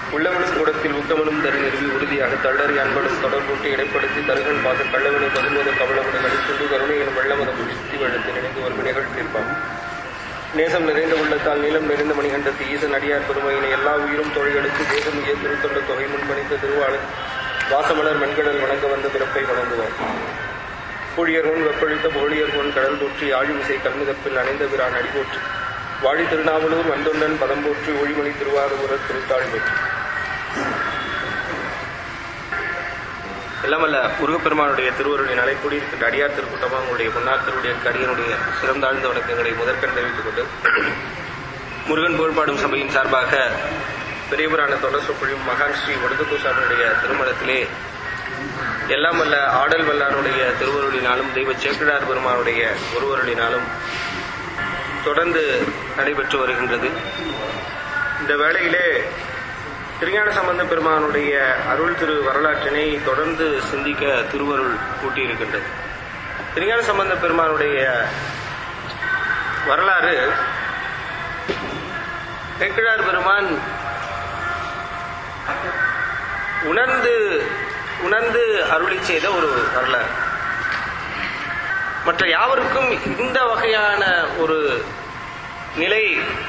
உள்ளவனும் கூடத்தில் ஊக்கமனும் தரு நிறுவி உறுதியாக தள்ளறி அன்பனும் தொடர்பூட்டி இடைப்படுத்தி தருகன் பாச கள்ளவனை பதுங்குவது கவலமனை கடித்துண்டு கருணை எனும் வெள்ளமதம் சுத்தி வெள்ளத்தில் இணைந்து ஒரு வினைகள் தீர்ப்பான் நேசம் நிறைந்த உள்ளத்தால் நீளம் நிறைந்த மணிகண்டத்து ஈசன் அடியார் பெருமையினை எல்லா உயிரும் தொழில்களுக்கு தேசம் இய திருத்தொண்ட தொகை முன்பணித்த திருவாளர் வாசமலர் மண்கடல் வணங்க வந்த பிறப்பை வணங்குவார் ஊழியர்கோன் வெப்பழித்த போழியர்கோன் கடல் தொற்றி ஆழிமிசை கல்மிதப்பில் அணைந்த பிரான் அடிபோற்றி வாழி திருநாவலூர் வந்தொண்டன் பதம் போற்றி ஒளிமணி திருவாரூரர் திருத்தாள் பெற்று எல்லாமல்ல முருகப்பெருமானுடைய திருவருளின் அலை கூடியிருக்கின்ற அடியார் திருக்கூட்டமாக உங்களுடைய பொன்னார் திருவுடைய கடியனுடைய சிறந்தாழ்ந்த வணக்கங்களை முதற்கண் தெரிவித்துக் கொண்டு முருகன் புகழ்பாடும் சபையின் சார்பாக பெரியபுராண தொடர் சொற்பொழியும் மகான் ஸ்ரீ வடுகத்தூசாமியுடைய திருமணத்திலே எல்லாம் வல்ல ஆடல் வல்லாருடைய திருவருளினாலும் தெய்வ சேக்கிழார் பெருமானுடைய ஒருவருளினாலும் தொடர்ந்து நடைபெற்று வருகின்றது இந்த வேளையிலே திருஞான சம்பந்த பெருமானுடைய அருள் திரு வரலாற்றினை தொடர்ந்து சிந்திக்க திருவருள் கூட்டியிருக்கின்றது திருஞான சம்பந்த பெருமானுடைய வரலாறு சேக்கிழார் பெருமான் உணர்ந்து உணர்ந்து அருளி செய்த ஒரு வரலாறு மற்ற யாவருக்கும் இந்த வகையான ஒரு நிலை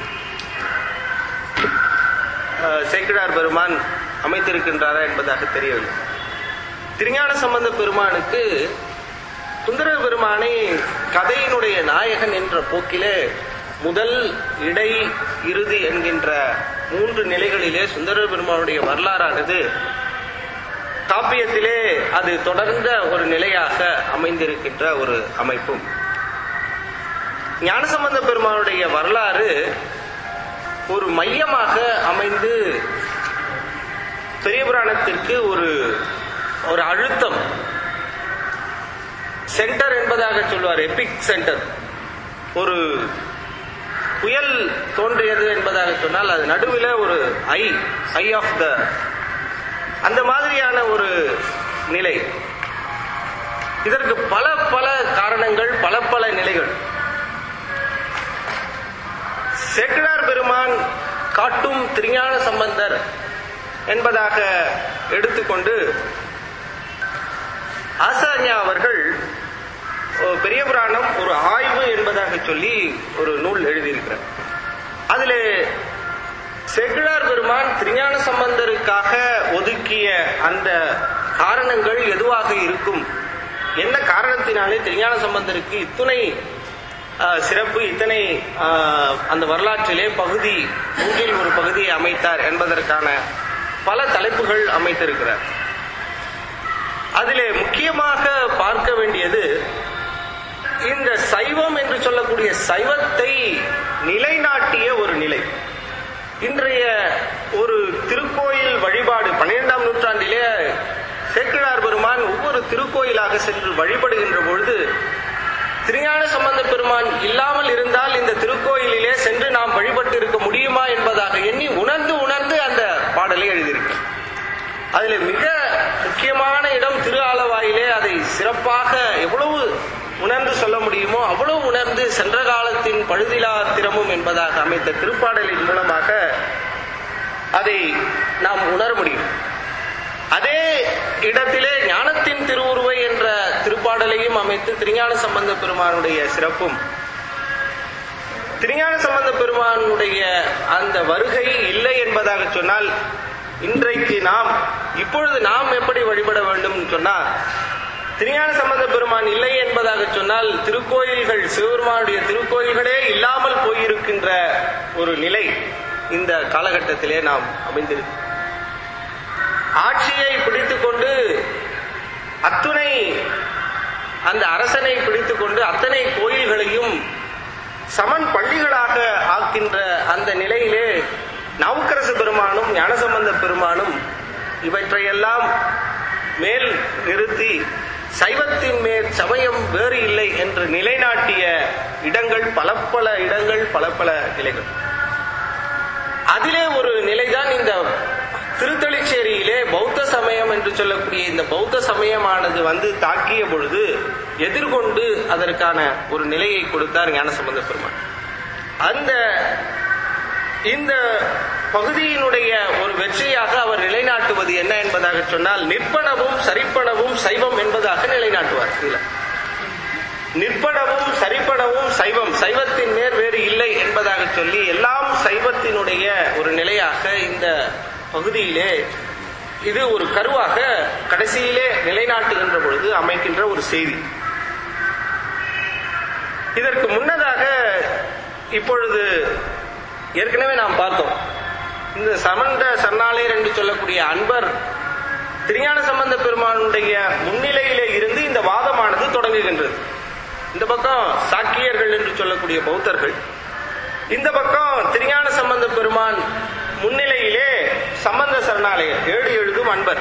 அஹ், சேக்கிழார் பெருமான் அமைத்திருக்கின்றாரா என்பதாக தெரியவில்லை திருஞான சம்பந்த பெருமானுக்கு சுந்தரர் பெருமானை கதையினுடைய நாயகன் என்ற போக்கிலே முதல் இடை இறுதி என்கின்ற மூன்று நிலைகளிலே சுந்தரர் பெருமானுடைய வரலாறானது காப்பியத்திலே அது தொடர்ந்த ஒரு நிலையாக அமைந்திருக்கின்ற ஒரு அமைப்பும் ஞானசம்பந்த பெருமானுடைய வரலாறு ஒரு மையமாக அமைந்து பெரிய புராணத்திற்கு ஒரு ஒரு அழுத்தம் சென்டர் என்பதாக சொல்வார் எபிக் சென்டர் ஒரு புயல் தோன்றியது என்பதாக சொன்னால் அது நடுவில் ஒரு ஐ ஐ ஆஃப் த அந்த மாதிரியான ஒரு நிலை இதற்கு பல பல காரணங்கள் பல பல நிலைகள் சேக்கிழார் பெருமான் காட்டும் திருஞான சம்பந்தர் என்பதாக எடுத்துக்கொண்டு ஆசாரியா அவர்கள் ஒரு பெரிய புராணம் ஒரு ஆய்வு என்பதாக சொல்லி ஒரு நூல் எழுதியிருக்கிறார் அதிலே செக்கிழார் பெருமான் திருஞான சம்பந்தருக்காக ஒதுக்கிய அந்த காரணங்கள் எதுவாக இருக்கும் என்ன காரணத்தினாலே திருஞான சம்பந்தருக்கு இத்துணை ஆஹ், சிறப்பு இத்தனை ஆஹ், அந்த வரலாற்றிலே பகுதி மூன்றில் ஒரு பகுதியை அமைத்தார் என்பதற்கான பல தலைப்புகள் அமைத்திருக்கிறார் அதிலே முக்கியமாக பார்க்க வேண்டியது இந்த சைவம் என்று சொல்லக்கூடிய சைவத்தை நிலைநாட்டிய ஒரு நிலை இன்றைய ஒரு திருக்கோயில் வழிபாடு பன்னிரெண்டாம் நூற்றாண்டிலே சேக்கிழார் பெருமான் ஒவ்வொரு திருக்கோயிலாக சென்று வழிபடுகின்ற பொழுது திருஞான சம்பந்த பெருமான் இல்லாமல் இருந்தால் இந்த திருக்கோயிலிலே சென்று நாம் வழிபட்டு இருக்க முடியுமா என்பதாக எண்ணி உணர்ந்து உணர்ந்து அந்த பாடலை எழுதியிருக்கிறார் அதில் மிக முக்கியமான இடம் திரு ஆலவாயிலே அதை சிறப்பாக எவ்வளவு உணர்ந்து சொல்ல முடியுமோ அவ்வளவு உணர்ந்து சென்ற காலத்தின் பழுதிலா திறமும் என்பதாக அமைத்த திருப்பாடலின் மூலமாக அதை நாம் உணர முடியும் அதே இடத்திலே ஞானத்தின் திருவுருவை என்ற திருப்பாடலையும் அமைத்து திருஞான சம்பந்த பெருமானுடைய சிறப்பும் திருஞான சம்பந்த பெருமானுடைய அந்த வருகை இல்லை என்பதாக சொன்னால் இன்றைக்கு நாம் இப்பொழுது நாம் எப்படி வழிபட வேண்டும் சொன்னால் திருஞான சம்பந்த பெருமான் இல்லை என்பதாக சொன்னால் திருக்கோயில்கள் சிவபெருமானுடைய திருக்கோயில்களே இல்லாமல் போயிருக்கின்ற ஒரு நிலை இந்த காலகட்டத்திலே நாம் அமைந்திருக்கு ஆட்சியை பிடித்துக்கொண்டு அத்துணை அந்த அரசனை பிடித்துக்கொண்டு அத்தனை கோயில்களையும் சமன் பள்ளிகளாக ஆக்கின்ற அந்த நிலையிலே நவுக்கரசு பெருமானும் ஞானசம்பந்த பெருமானும் இவற்றையெல்லாம் மேல் நிறுத்தி சைவத்தின் மேல் சமயம் வேறு இல்லை என்று நிலைநாட்டிய இடங்கள் பல பல இடங்கள் பல பல நிலைகள் அதிலே ஒரு நிலைதான் இந்த திருத்தளிச்சேரியிலே பௌத்த சமயம் என்று சொல்லக்கூடிய இந்த பௌத்த சமயமானது வந்து தாக்கிய பொழுது எதிர்கொண்டு அதற்கான ஒரு நிலையை கொடுத்தார் ஞானசம்பந்த பெருமான் அந்த இந்த பகுதியினுடைய ஒரு வெற்றியாக என்பதாக சொன்னால் நிற்பனவும் சரிப்பனவும் சைவம் என்பதாக நிலைநாட்டுவார் இதுல நிற்பனவும் சரிப்பனவும் சைவம் சைவத்தின் மேல் வேறு இல்லை என்பதாக சொல்லி எல்லாம் சைவத்தினுடைய ஒரு நிலையாக இந்த பகுதியிலே இது ஒரு கருவாக கடைசியிலே நிலைநாட்டுகின்ற பொழுது அமைக்கின்ற ஒரு செய்தி இதற்கு முன்னதாக இப்பொழுது ஏற்கனவே நாம் பார்த்தோம் இந்த சமந்த சரணாலயர் என்று சொல்லக்கூடிய அன்பர் திருஞான சம்பந்த பெருமானுடைய முன்னிலையிலே இருந்து இந்த வாதமானது தொடங்குகின்றது இந்த பக்கம் சாக்கியர்கள் என்று சொல்லக்கூடிய பௌத்தர்கள் இந்த பக்கம் திருஞான சம்பந்த பெருமான் முன்னிலையிலே சம்பந்த சரணாலயர் ஏடு எழுதும் அன்பர்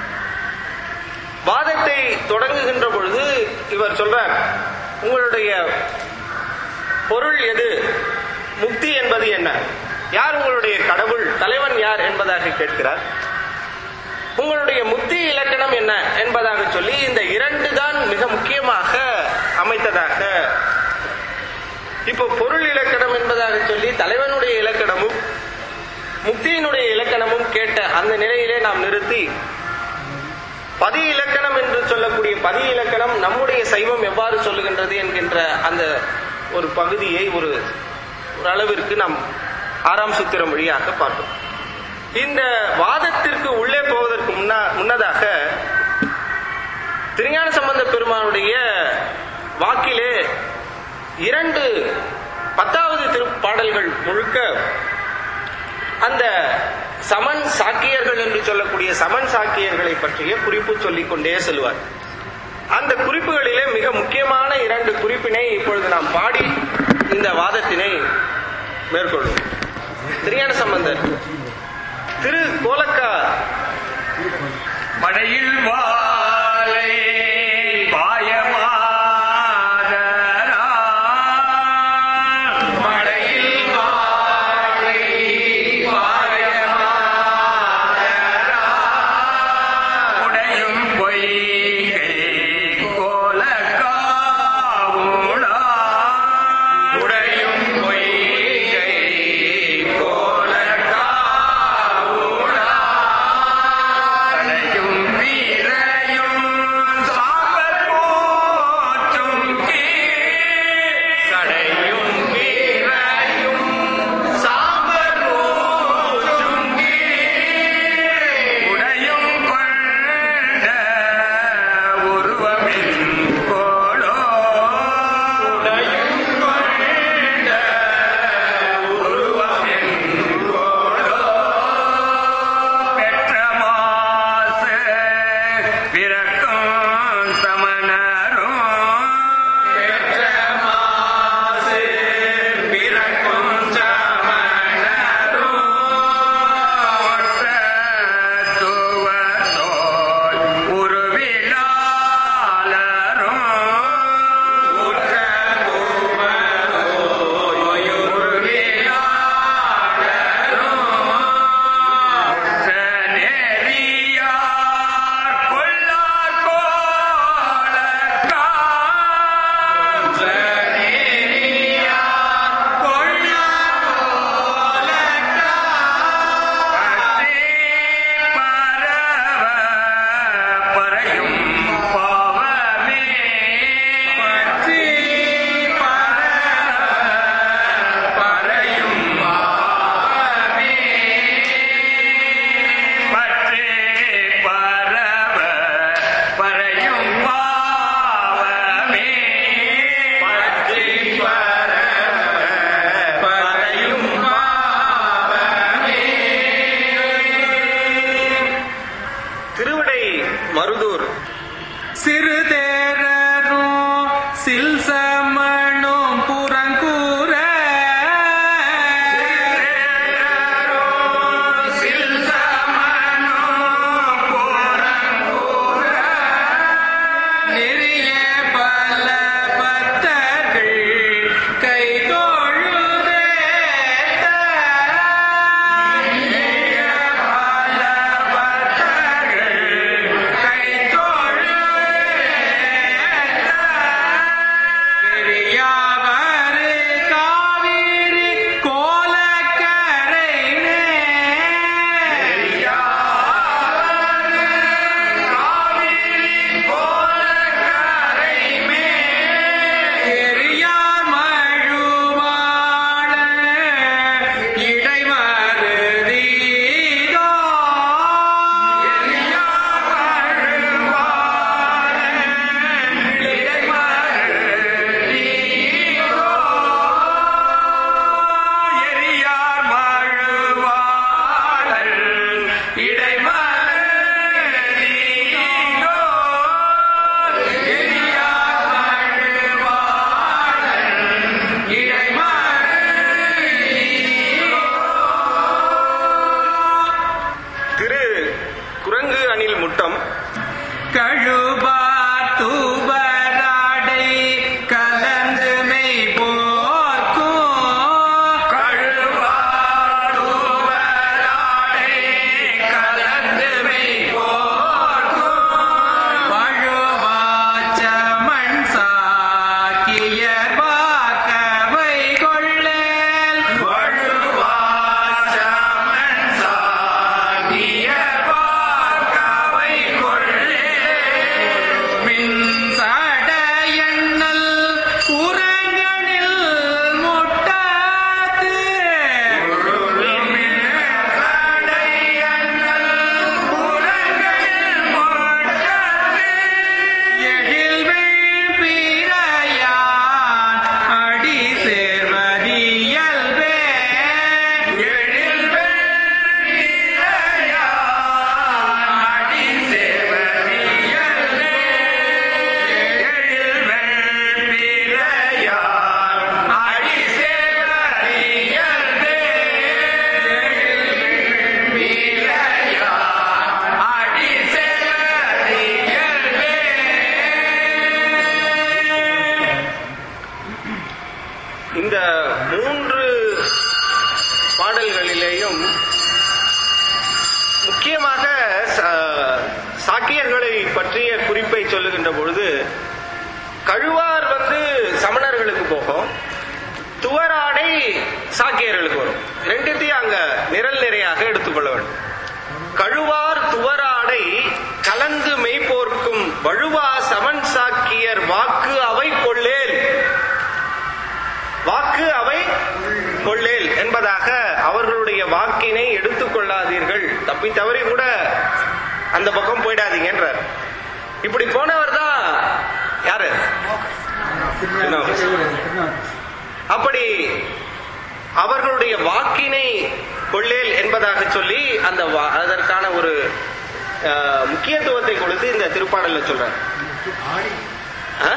வாதத்தை தொடங்குகின்ற பொழுது இவர் சொல்றார் உங்களுடைய பொருள் எது முக்தி என்பது என்ன யார் உங்களுடைய கடவுள் தலைவன் யார் என்பதாக கேட்கிறார் உங்களுடைய முக்தி இலக்கணம் என்ன என்பதாக சொல்லி இந்த இரண்டு தான் மிக முக்கியமாக அமைத்ததாக இப்போ பொருள் இலக்கணம் என்பதாக சொல்லி தலைவனுடைய இலக்கணமும் முக்தியினுடைய இலக்கணமும் கேட்ட அந்த நிலையிலே நாம் நிறுத்தி பதி இலக்கணம் என்று சொல்லக்கூடிய பதி இலக்கணம் நம்முடைய சைவம் எவ்வாறு சொல்லுகின்றது என்கின்ற அந்த ஒரு பகுதியை ஒரு ஒரு அளவிற்கு நாம் ஆறாம் சூத்திரம் வழியாக பார்த்தோம் இந்த வாதத்திற்கு உள்ளே போவதற்கு முன்னா முன்னதாக திருஞான சம்பந்த பெருமானுடைய வாக்கிலே இரண்டு பத்தாவது திருப்பாடல்கள் முழுக்க அந்த சமன் சாக்கியர்கள் என்று சொல்லக்கூடிய சமன் சாக்கியர்களை பற்றிய குறிப்பு சொல்லிக் கொண்டே செல்வார் அந்த குறிப்புகளிலே மிக முக்கியமான இரண்டு குறிப்பினை இப்பொழுது நாம் பாடி இந்த வாதத்தினை மேற்கொள்வோம் திருஞான சம்பந்தர் திரு கோலக்கா மடையில் வாழை பாயமாதரா மடையில் வாழை பாயமாதரா உடையும் பொய்கை கோலக்காவுளா உடையும் பொய்கை கோலக்காவுளா கடையும் வீரையும் சாம்பல் போற்றும் கடையும் வீரையும் சாம்பல் போற்றும் உடையும் கொண்ட உருவமின் கோலோ உடையும் கொண்ட உருவமின் கோலோ பெற்ற மாசு பிறக்கும் சமணரும் பெற்ற மாசு பிறக்கும் சமணரும் ஒற்ற துவசோய் உருவிலாளரும் உற்ற துவசோய் உருவிலாளரும் நெறியார் கொள்ளார் கோலக்காம் நெறியார் கொள்ளார் கோலக்காம் பற்றி பரவ பறையும் பாவமே பற்றி பரவ பறையும் பாவமே பற்றே பரவ பறையும் பாவமே பற்றி பரவ பறையும் பாவமே திருவிடை மருதூர் சிறுதேரரும் சில்சமணும் புறங்கூற நெறிய பல பத்தர்கள் கை தொழுதேத்த பல பத்தர்கள் கை தொழுதேத்த கூட்டம் கழுவார் தூபராடை கலந்து மெய் போர்க்கும் வழுவாச்ச மண் சாக்கியர் வாக்கவை கொள்ளேல் மின் சடையண்ணல் உரங்கனில் முட்டாது எழில்வெள் பிறையான் அடி சேர்வதியல்பே இந்த மூன்று பாடல்களிலேயும் முக்கியமாக ச- சாக்கியர்களை பற்றிய குறிப்பை சொல்லுகின்ற பொழுது கழுவார் வந்து சமணர்களுக்கு போகும் துவராடை சாக்கியர்களுக்கு வரும் ரெண்டுத்தையும் அங்க நிரல் நிறையாக எடுத்துக்கொள்ள வேண்டும் கழுவார் துவராடை கலந்து மெய்ப்போர்க்கும் வழுவா சமன் சாக்கியர் வாக்கு அவை கொள்ளேல் வாக்கு அவை கொள்ளேல் என்பதாக அவர்களுடைய வாக்கினை எடுத்துக் கொள்ளாதீர்கள் தப்பி தவறி கூட அந்த பக்கம் போயிடாதீங்கன்றார் இப்படி போனவர் தான் யாரு அப்படி அவர்களுடைய வாக்கினை கொள்ளேல் என்பதாக சொல்லி அந்த வா- அதற்கான ஒரு அஹ், முக்கியத்துவத்தை கொடுத்து இந்த திருப்பாடல்ல சொல்றார் ஆ?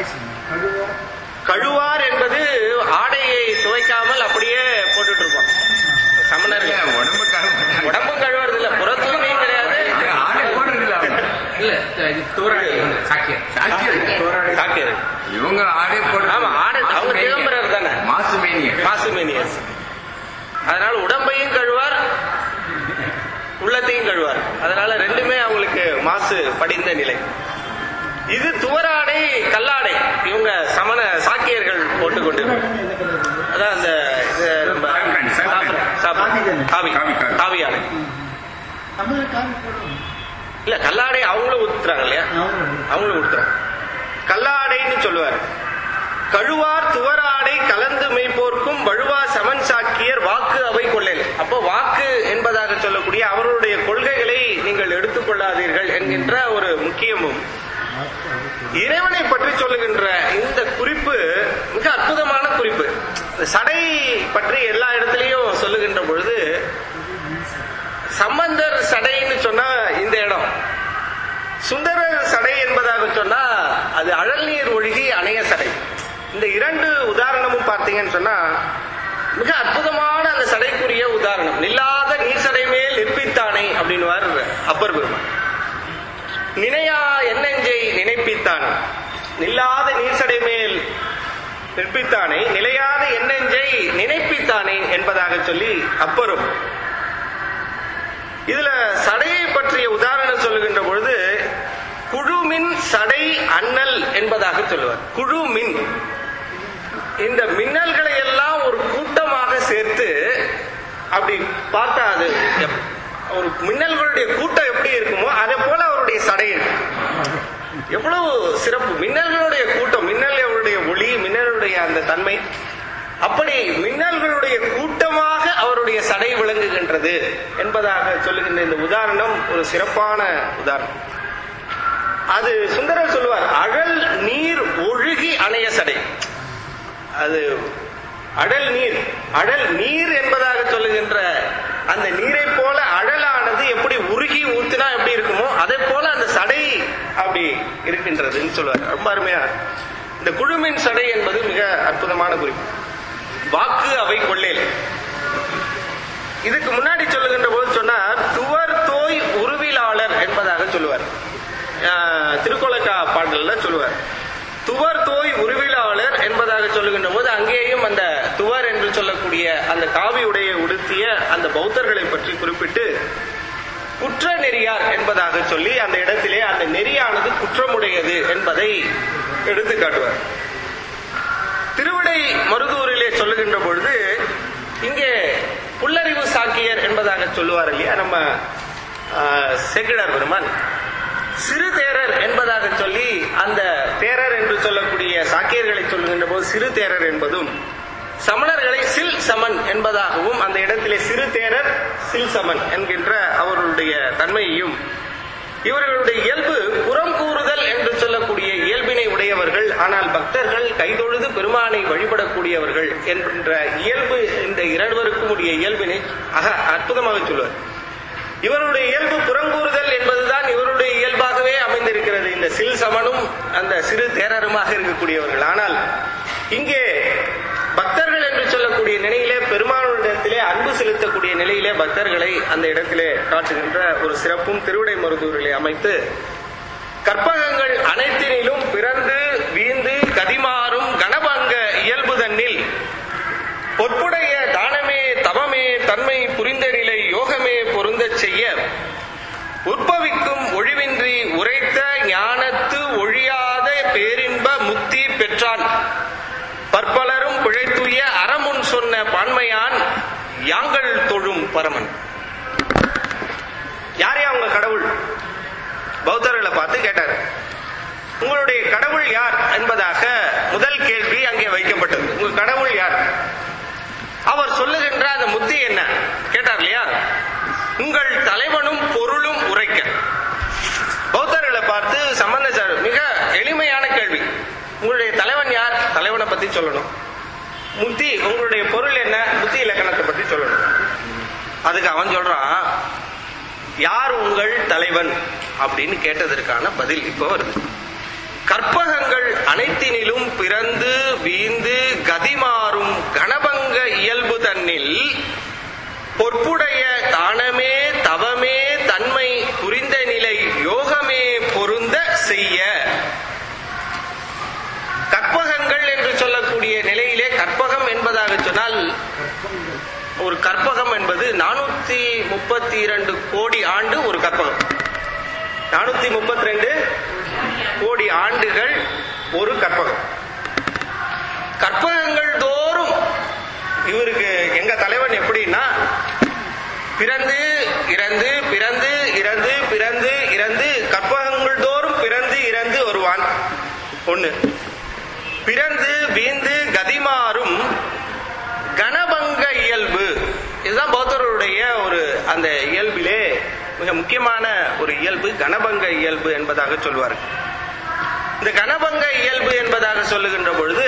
கழுவார் என்பது ஆடையை துவைக்காமல் அப்படியே போட்டுட்டு இருப்போம் சமணர்கள் உடம்பும் கழுவுறது இல்ல புற தூய்மையும் கிடையாது இல்ல இது தூராடி சாக்கியர் சாக்கியர் இவங்க ஆடே போட்டு ஆமா ஆடை அவங்க திகம்பரர் தானே மாசுமேனியர் மாசுமேனியஸ் அதனால உடம்பையும் கழுவார் உள்ளத்தையும் கழுவார் அதனால ரெண்டுமே அவங்களுக்கு மாசு படிந்த நிலை இது துவராடை கல்லாடை இவங்க சமண சாக்கியர்கள் போட்டுக்கொண்டு அதான் அந்த இது நம்ம சாம்பிராணி, சாம்பிராணி. சாப்பிட்றோம். காவி காவி, காவி. காவி ஆடை இல்ல கல்லாடை அவங்களும் ஊத்துறாங்க இல்லையா அவங்களும் ஊத்துறாங்க கல்லாடைன்னு சொல்லுவார் கழுவார் துவராடை கலந்து மெய்ப்போர்க்கும் வழுவா சமன் சாக்கியர் வாக்கு அவை கொள்ளல் அப்போ வாக்கு என்பதாக சொல்லக்கூடிய அவர்களுடைய கொள்கைகளை நீங்கள் எடுத்துக்கொள்ளாதீர்கள் என்கின்ற ஒரு முக்கியமும் இறைவனை பற்றி சொல்லுகின்ற இந்த குறிப்பு மிக அற்புதமான குறிப்பு இந்த சடை பற்றி எல்லா இடத்துலயும் சொல்லுகின்ற பொழுது சம்பந்தர் சடைன்னு சொன்னா இந்த இடம் சுந்தரர் சடை என்பதாக சொன்னா அது அழல் நீர் ஒழுகி அணைய சடை இந்த இரண்டு உதாரணமும் பார்த்தீங்கன்னு சொன்னா மிக அற்புதமான அந்த சடைக்குரிய உதாரணம் நில்லாத நீர் சடை மேல் நிற்பித்தானே அப்படின்னு அப்பர் பெருமான் நினையா என்னெஞ்சை நினைப்பித்தான் நில்லாத நீர் சடை மேல் நிற்பித்தானே நிலையாத என்னெஞ்சை நினைப்பித்தானே என்பதாக சொல்லி அப்பரும் இதுல சடையை பற்றிய உதாரணம் சொல்லுகின்ற பொழுது குழுமின் சடை அண்ணல் என்பதாக சொல்லுவார் குழுமின் இந்த மின்னல்களை எல்லாம் ஒரு கூட்டமாக சேர்த்து அப்படி பார்த்தா அது எப்- ஒரு மின்னல்களுடைய கூட்டம் எப்படி இருக்குமோ அதே போல அவருடைய சடை இருக்கு எவ்வளவு சிறப்பு மின்னல்களுடைய கூட்டம் மின்னல் அவருடைய ஒளி மின்னலுடைய அந்த தன்மை அப்படி மின்னல்களுடைய கூட்டமாக அவருடைய சடை விளங்குகின்றது என்பதாக சொல்லுகின்ற இந்த உதாரணம் ஒரு சிறப்பான உதாரணம் அது சுந்தரர் சொல்லுவார் அழல் நீர் ஒழுகி அணைய சடை அது அடல் நீர் அடல் நீர் என்பதாக சொல்லுகின்ற அந்த நீரை போல அடலானது எப்படி உருகி ஊத்தினா எப்படி இருக்குமோ அதே போல அந்த சடை அப்படி இருக்கின்றதுன்னு சொல்லுவார் ரொம்ப அருமையா இந்த குழுமின் சடை என்பது மிக அற்புதமான குறிப்பு வாக்கு அவை கொள்ளேல் இதுக்கு முன்னாடி சொல்லுகின்ற போது சொன்னார் துவர் தோய் உருவிலாளர் என்பதாக சொல்லுவார் சொல்லக்கூடிய அந்த காவி உடையை உடுத்திய அந்த பௌத்தர்களை பற்றி குறிப்பிட்டு குற்ற நெறியார் என்பதாக சொல்லி அந்த இடத்திலே அந்த நெறியானது குற்றமுடையது என்பதை எடுத்து காட்டுவார் திருவிடை மருதூரிலே சொல்லுகின்ற பொழுது இங்கே புல்லறிவு சாக்கியர் என்பதாக சொல்லுவார் இல்லையா நம்ம ஆஹ், செக்கிழார் பெருமான் சிறு தேரர் என்பதாக சொல்லி அந்த தேரர் என்று சொல்லக்கூடிய சாக்கியர்களை சொல்லுகின்ற போது சிறு தேரர் என்பதும் சமணர்களை சில் சமன் என்பதாகவும் அந்த இடத்திலே சிறு தேரர் சில் சமன் என்கின்ற அவர்களுடைய தன்மையையும் இவர்களுடைய இயல்பு புறம் கூறுதல் என்று சொல்லக்கூடிய இயல்பினை உடையவர்கள் ஆனால் பக்தர்கள் கைதொழுது பெருமானை வழிபடக்கூடியவர்கள் என்கின்ற இயல்பு இந்த இருவருக்கும் உடைய இயல்பினை அக அற்புதமாக சொல்வார் இவருடைய இயல்பு புறங்கூறுதல் என்பதுதான் இவருடைய இயல்பாகவே அமைந்திருக்கிறது இந்த சில் சமனும் அந்த சிறு தேரருமாக இருக்கக்கூடியவர்கள் ஆனால் இங்கே பக்தர்கள் என்று சொல்லக்கூடிய நிலையிலே பெருமானிடத்திலே அன்பு செலுத்தக்கூடிய நிலையிலே பக்தர்களை அந்த இடத்திலே காட்டுகின்ற ஒரு சிறப்பும் திருவிடை மருதூரிலே அமைத்து கற்பகங்கள் அனைத்தினிலும் பிறந்து வீந்து கதிமாறும் கணபங்க இயல்பு தன்னில் பொற்புடைய தானமே தவமே தன்மை புரிந்த நிலை யோகமே பொருந்தச் செய்ய உற்பவிக்கும் ஒழிவின்றி உரைத்த ஞானத்து ஒழியாத பேரின்ப முக்தி பெற்றான் பற்பலரும் பிழைத்துய அறமுன் சொன்ன பான்மையான் யாங்கள் தொழும் பரமன் யாரையா உங்க கடவுள் பௌத்தர்களை பார்த்து கேட்டார் உங்களுடைய கடவுள் யார் என்பதாக முதல் கேள்வி அங்கே வைக்கப்பட்டது உங்க கடவுள் யார் அவர் சொல்லுகின்ற அந்த முத்தி என்ன கேட்டார் இல்லையா உங்கள் தலைவனும் பொருளும் உரைக்க பௌத்தர்களை பார்த்து சம்பந்தாச்சார் மிக எளிமையான கேள்வி உங்களுடைய தலைவன் யார் தலைவனை பத்தி சொல்லணும் முத்தி உங்களுடைய பொருள் என்ன முத்தி இலக்கணத்தை பத்தி சொல்லணும் அதுக்கு அவன் சொல்றான் யார் உங்கள் தலைவன் அப்படின்னு கேட்டதற்கான பதில் இப்போ வருது கற்பகங்கள் அனைத்தினிலும் பிறந்து வீந்து கதிமாறும் கணபங்க இயல்பு தன்னில் பொற்புடைய தானமே தவமே தன்மை புரிந்த நிலை யோகமே பொருந்த செய்ய கற்பகங்கள் என்று சொல்லக்கூடிய நிலையிலே கற்பகம் என்பதாக சொன்னால் ஒரு கற்பகம் என்பது நானூத்தி முப்பத்தி இரண்டு கோடி ஆண்டு ஒரு கற்பகம் நானூத்தி முப்பத்தி ரெண்டு கோடி ஆண்டுகள் ஒரு கற்பகம் கற்பகங்கள் தோறும் இவருக்கு எங்க தலைவன் எப்படின்னா பிறந்து இறந்து பிறந்து இறந்து பிறந்து இறந்து கற்பகங்கள் தோறும் பிறந்து இறந்து வருவான் ஒண்ணு பிறந்து வீந்து கதிமாறும் கணபங்க இயல்பு இதுதான் பௌத்தருடைய ஒரு அந்த இயல்பிலே மிக முக்கியமான ஒரு இயல்பு கணபங்க இயல்பு என்பதாக சொல்வார்கள் இந்த கணபங்க இயல்பு என்பதாக சொல்லுகின்ற பொழுது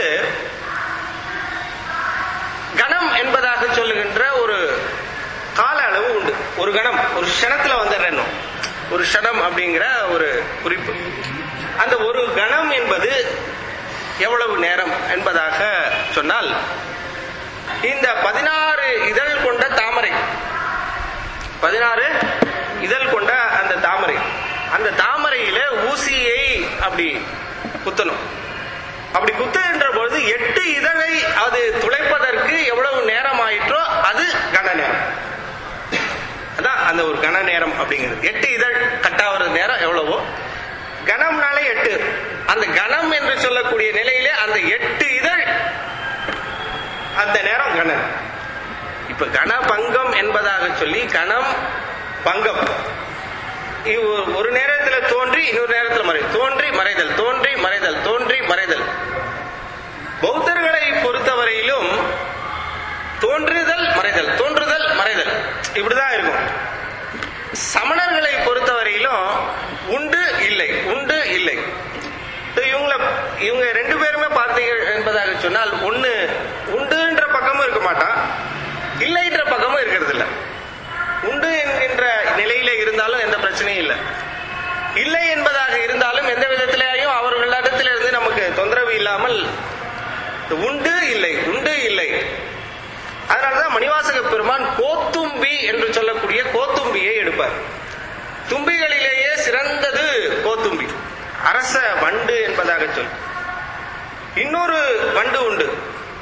கணம் என்பதாக சொல்லுகின்ற ஒரு கால அளவு உண்டு ஒரு கணம் ஒரு க்ஷணத்துல வந்துடுறேன் ஒரு க்ஷணம் அப்படிங்கிற ஒரு குறிப்பு அந்த ஒரு கணம் என்பது எவ்வளவு நேரம் என்பதாக சொன்னால் இந்த பதினாறு இதழ் கொண்ட தாமரை பதினாறு இதழ் கொண்ட அந்த தாமரை அந்த தாமரையில ஊசியை அப்படி குத்தணும் அப்படி குத்துகின்ற பொழுது எட்டு இதழை அது துளைப்பதற்கு எவ்வளவு நேரம் ஆயிற்றோ அது கன நேரம் அதான் அந்த ஒரு கன நேரம் அப்படிங்கிறது எட்டு இதழ் கட்டாவது நேரம் எவ்வளவோ கணம்னாலே எட்டு அந்த கணம் என்று சொல்லக்கூடிய நிலையிலே அந்த எட்டு இதழ் அந்த நேரம் கணம் இப்ப கணபங்கம் என்பதாக சொல்லி கணம் பங்கம் இது ஒரு நேரத்துல தோன்றி இன்னொரு நேரத்துல மறை தோன்றி மறைதல் தோன்றி மறைதல் தோன்றி மறைதல் பௌத்தர்களை பொறுத்தவரையிலும் தோன்றுதல் மறைதல் தோன்றுதல் மறைதல் இப்படிதான் இருக்கும் சமணர்களை பொறுத்தவரையிலும் உண்டு இல்லை உண்டு இல்லை இவங்கள இவங்க ரெண்டு பேருமே பார்த்தீங்க என்பதாக சொன்னால் ஒண்ணு உண்டுன்ற பக்கமும் இருக்க மாட்டான் இல்லைன்ற பக்கமும் இருக்கிறது இல்ல உண்டு என்கின்ற நிலையில இருந்தாலும் எந்த பிரச்சனையும் இல்லை இல்லை என்பதாக இருந்தாலும் எந்த விதத்திலேயும் அவர்களிடத்திலிருந்து நமக்கு தொந்தரவு இல்லாமல் உண்டு இல்லை உண்டு இல்லை அதனாலதான் மணிவாசக பெருமான் கோத்தும்பி என்று சொல்லக்கூடிய கோத்தும்பியை எடுப்பார் தும்பிகளிலேயே சிறந்தது கோத்தும்பி அரச வண்டு என்பதாக சொல் இன்னொரு வண்டு உண்டு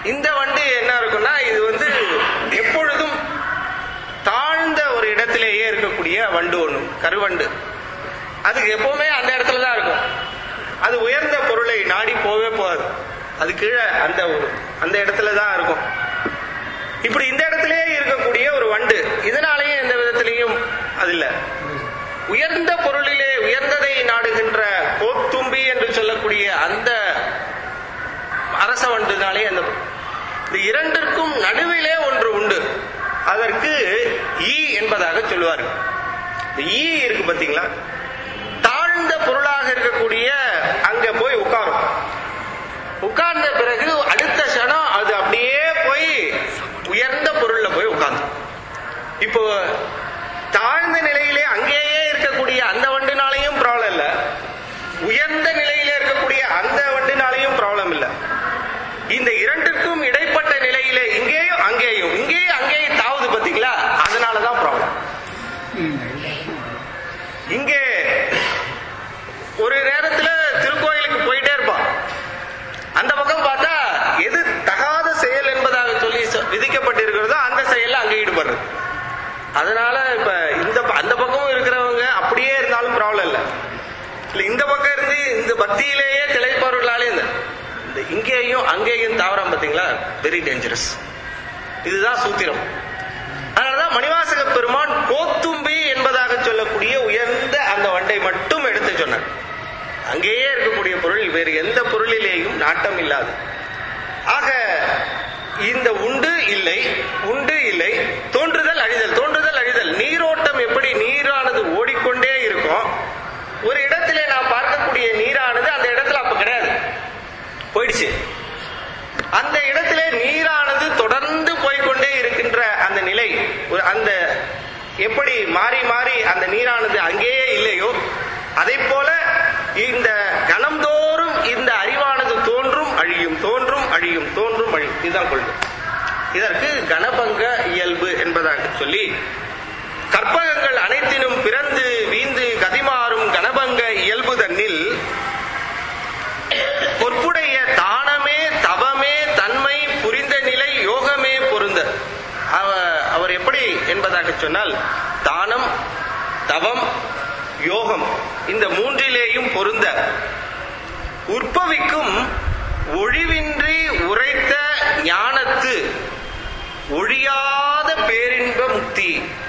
இந்த வண்டு என்ன இருக்கும்னா இது வந்து எப்பொழுதும் தாழ்ந்த ஒரு இடத்திலேயே இருக்கக்கூடிய வண்டு ஒண்ணு கருவண்டு அதுக்கு எப்பவுமே அந்த இடத்துல தான் இருக்கும் அது உயர்ந்த பொருளை நாடி போவே போகாது அது கீழே அந்த ஒரு அந்த இடத்துல தான் இருக்கும் இப்படி இந்த இடத்திலேயே இருக்கக்கூடிய ஒரு வண்டு இதனாலேயும் எந்த விதத்திலையும் அது இல்ல உயர்ந்த பொருளிலே உயர்ந்ததை நாடுகின்ற கோத்தும்பி என்று சொல்லக்கூடிய அந்த அரச வண்டுனாலே அந்த இந்த இரண்டிற்கும் நடுவிலே ஒன்று உண்டு அதற்கு ஈ என்பதாக சொல்லுவார்கள் இந்த ஈ இருக்கு பாத்தீங்களா தாழ்ந்த பொருளாக இருக்கக்கூடிய அங்க போய் உட்காரும் உட்கார்ந்த பிறகு அடுத்த க்ஷணம் அது அப்படியே போய் உயர்ந்த பொருள்ல போய் உட்கார்ந்து இப்போ தாழ்ந்த நிலையிலே அங்கேயே இருக்கக்கூடிய அந்த வண்டினாலையும் ப்ராப்ளம் இல்ல உயர்ந்த நிலையில இருக்கக்கூடிய அந்த வண்டினாலையும் ப்ராப்ளம் இல்ல இந்த இரண்டிற்கும் இடைப்பட்ட நிலையிலே இங்கேயும் அங்கேயும் இங்கேயும் அங்கேயும் தாவுது பாத்தீங்களா அதனாலதான் ப்ராப்ளம் இங்கே ஒரு நேரத்துல திருக்கோயிலுக்கு போயிட்டே இருப்பான் அந்த பக்கம் பார்த்தா எது தகாத செயல் என்பதாக சொல்லி சொ- விதிக்கப்பட்டிருக்கிறதோ அந்த செயல்ல அங்கே ஈடுபடுறது அதனால இப்ப இந்த ப- அந்த பக்கம் இருக்கிறவங்க அப்படியே இருந்தாலும் ப்ராப்ளம் இல்ல இல்ல இந்த பக்கம் இருந்து இந்த பக்தியிலேயே திளைப்பவர்களாலே இந்த இந்த இங்கேயும் அங்கேயும் தாவரம் பாத்தீங்களா வெரி டேஞ்சரஸ் இதுதான் சூத்திரம் அதனாலதான் மணிவாசக பெருமான் கோத்தும்பி என்பதாக சொல்லக்கூடிய உயர்ந்த அந்த வண்டை மட்டும் எடுத்து சொன்னார் அங்கேயே இருக்கக்கூடிய பொருள் வேறு எந்த பொருளிலேயும் நாட்டம் இல்லாது ஆக இந்த உண்டு இல்லை உண்டு இல்லை தோன்றுதல் அழிதல் தோன்றுதல் அழிதல் நீரோட்டம் எப்படி நீரானது ஓடிக்கொண்டே இருக்கும் ஒரு இடத்திலே நாம் பார்க்கக்கூடிய நீரானது அந்த இடத்துல அப்ப கிடையாது போயிடுச்சு அந்த இடத்திலே நீரானது தொடர்ந்து போய்க்கொண்டே இருக்கின்ற அந்த நிலை ஒரு அந்த எப்படி மாறி மாறி அந்த நீரானது அங்கேயே இல்லையோ அதை போல இந்த கணம்தோறும் இந்த அறிவானது தோன்றும் அழியும் தோன்றும் அழியும் தோன்றும் அழியும் இதுதான் கொள்கை இதற்கு கணபங்க இயல்பு என்பதாக சொல்லி கற்பகங்கள் அனைத்தினும் பிறந்து வீந்து கதிமாறும் கணபங்க இயல்பு தன்னில் பொற்புடைய தானமே தவமே தன்மை புரிந்த நிலை யோகமே பொருந்த அவ- அவர் எப்படி என்பதாக சொன்னால் தானம் தவம் யோகம் இந்த மூன்றிலேயும் பொருந்த உற்பவிக்கும் ஒழிவின்றி உரைத்த ஞானத்து ஒழியாத பேரின்ப முக்தி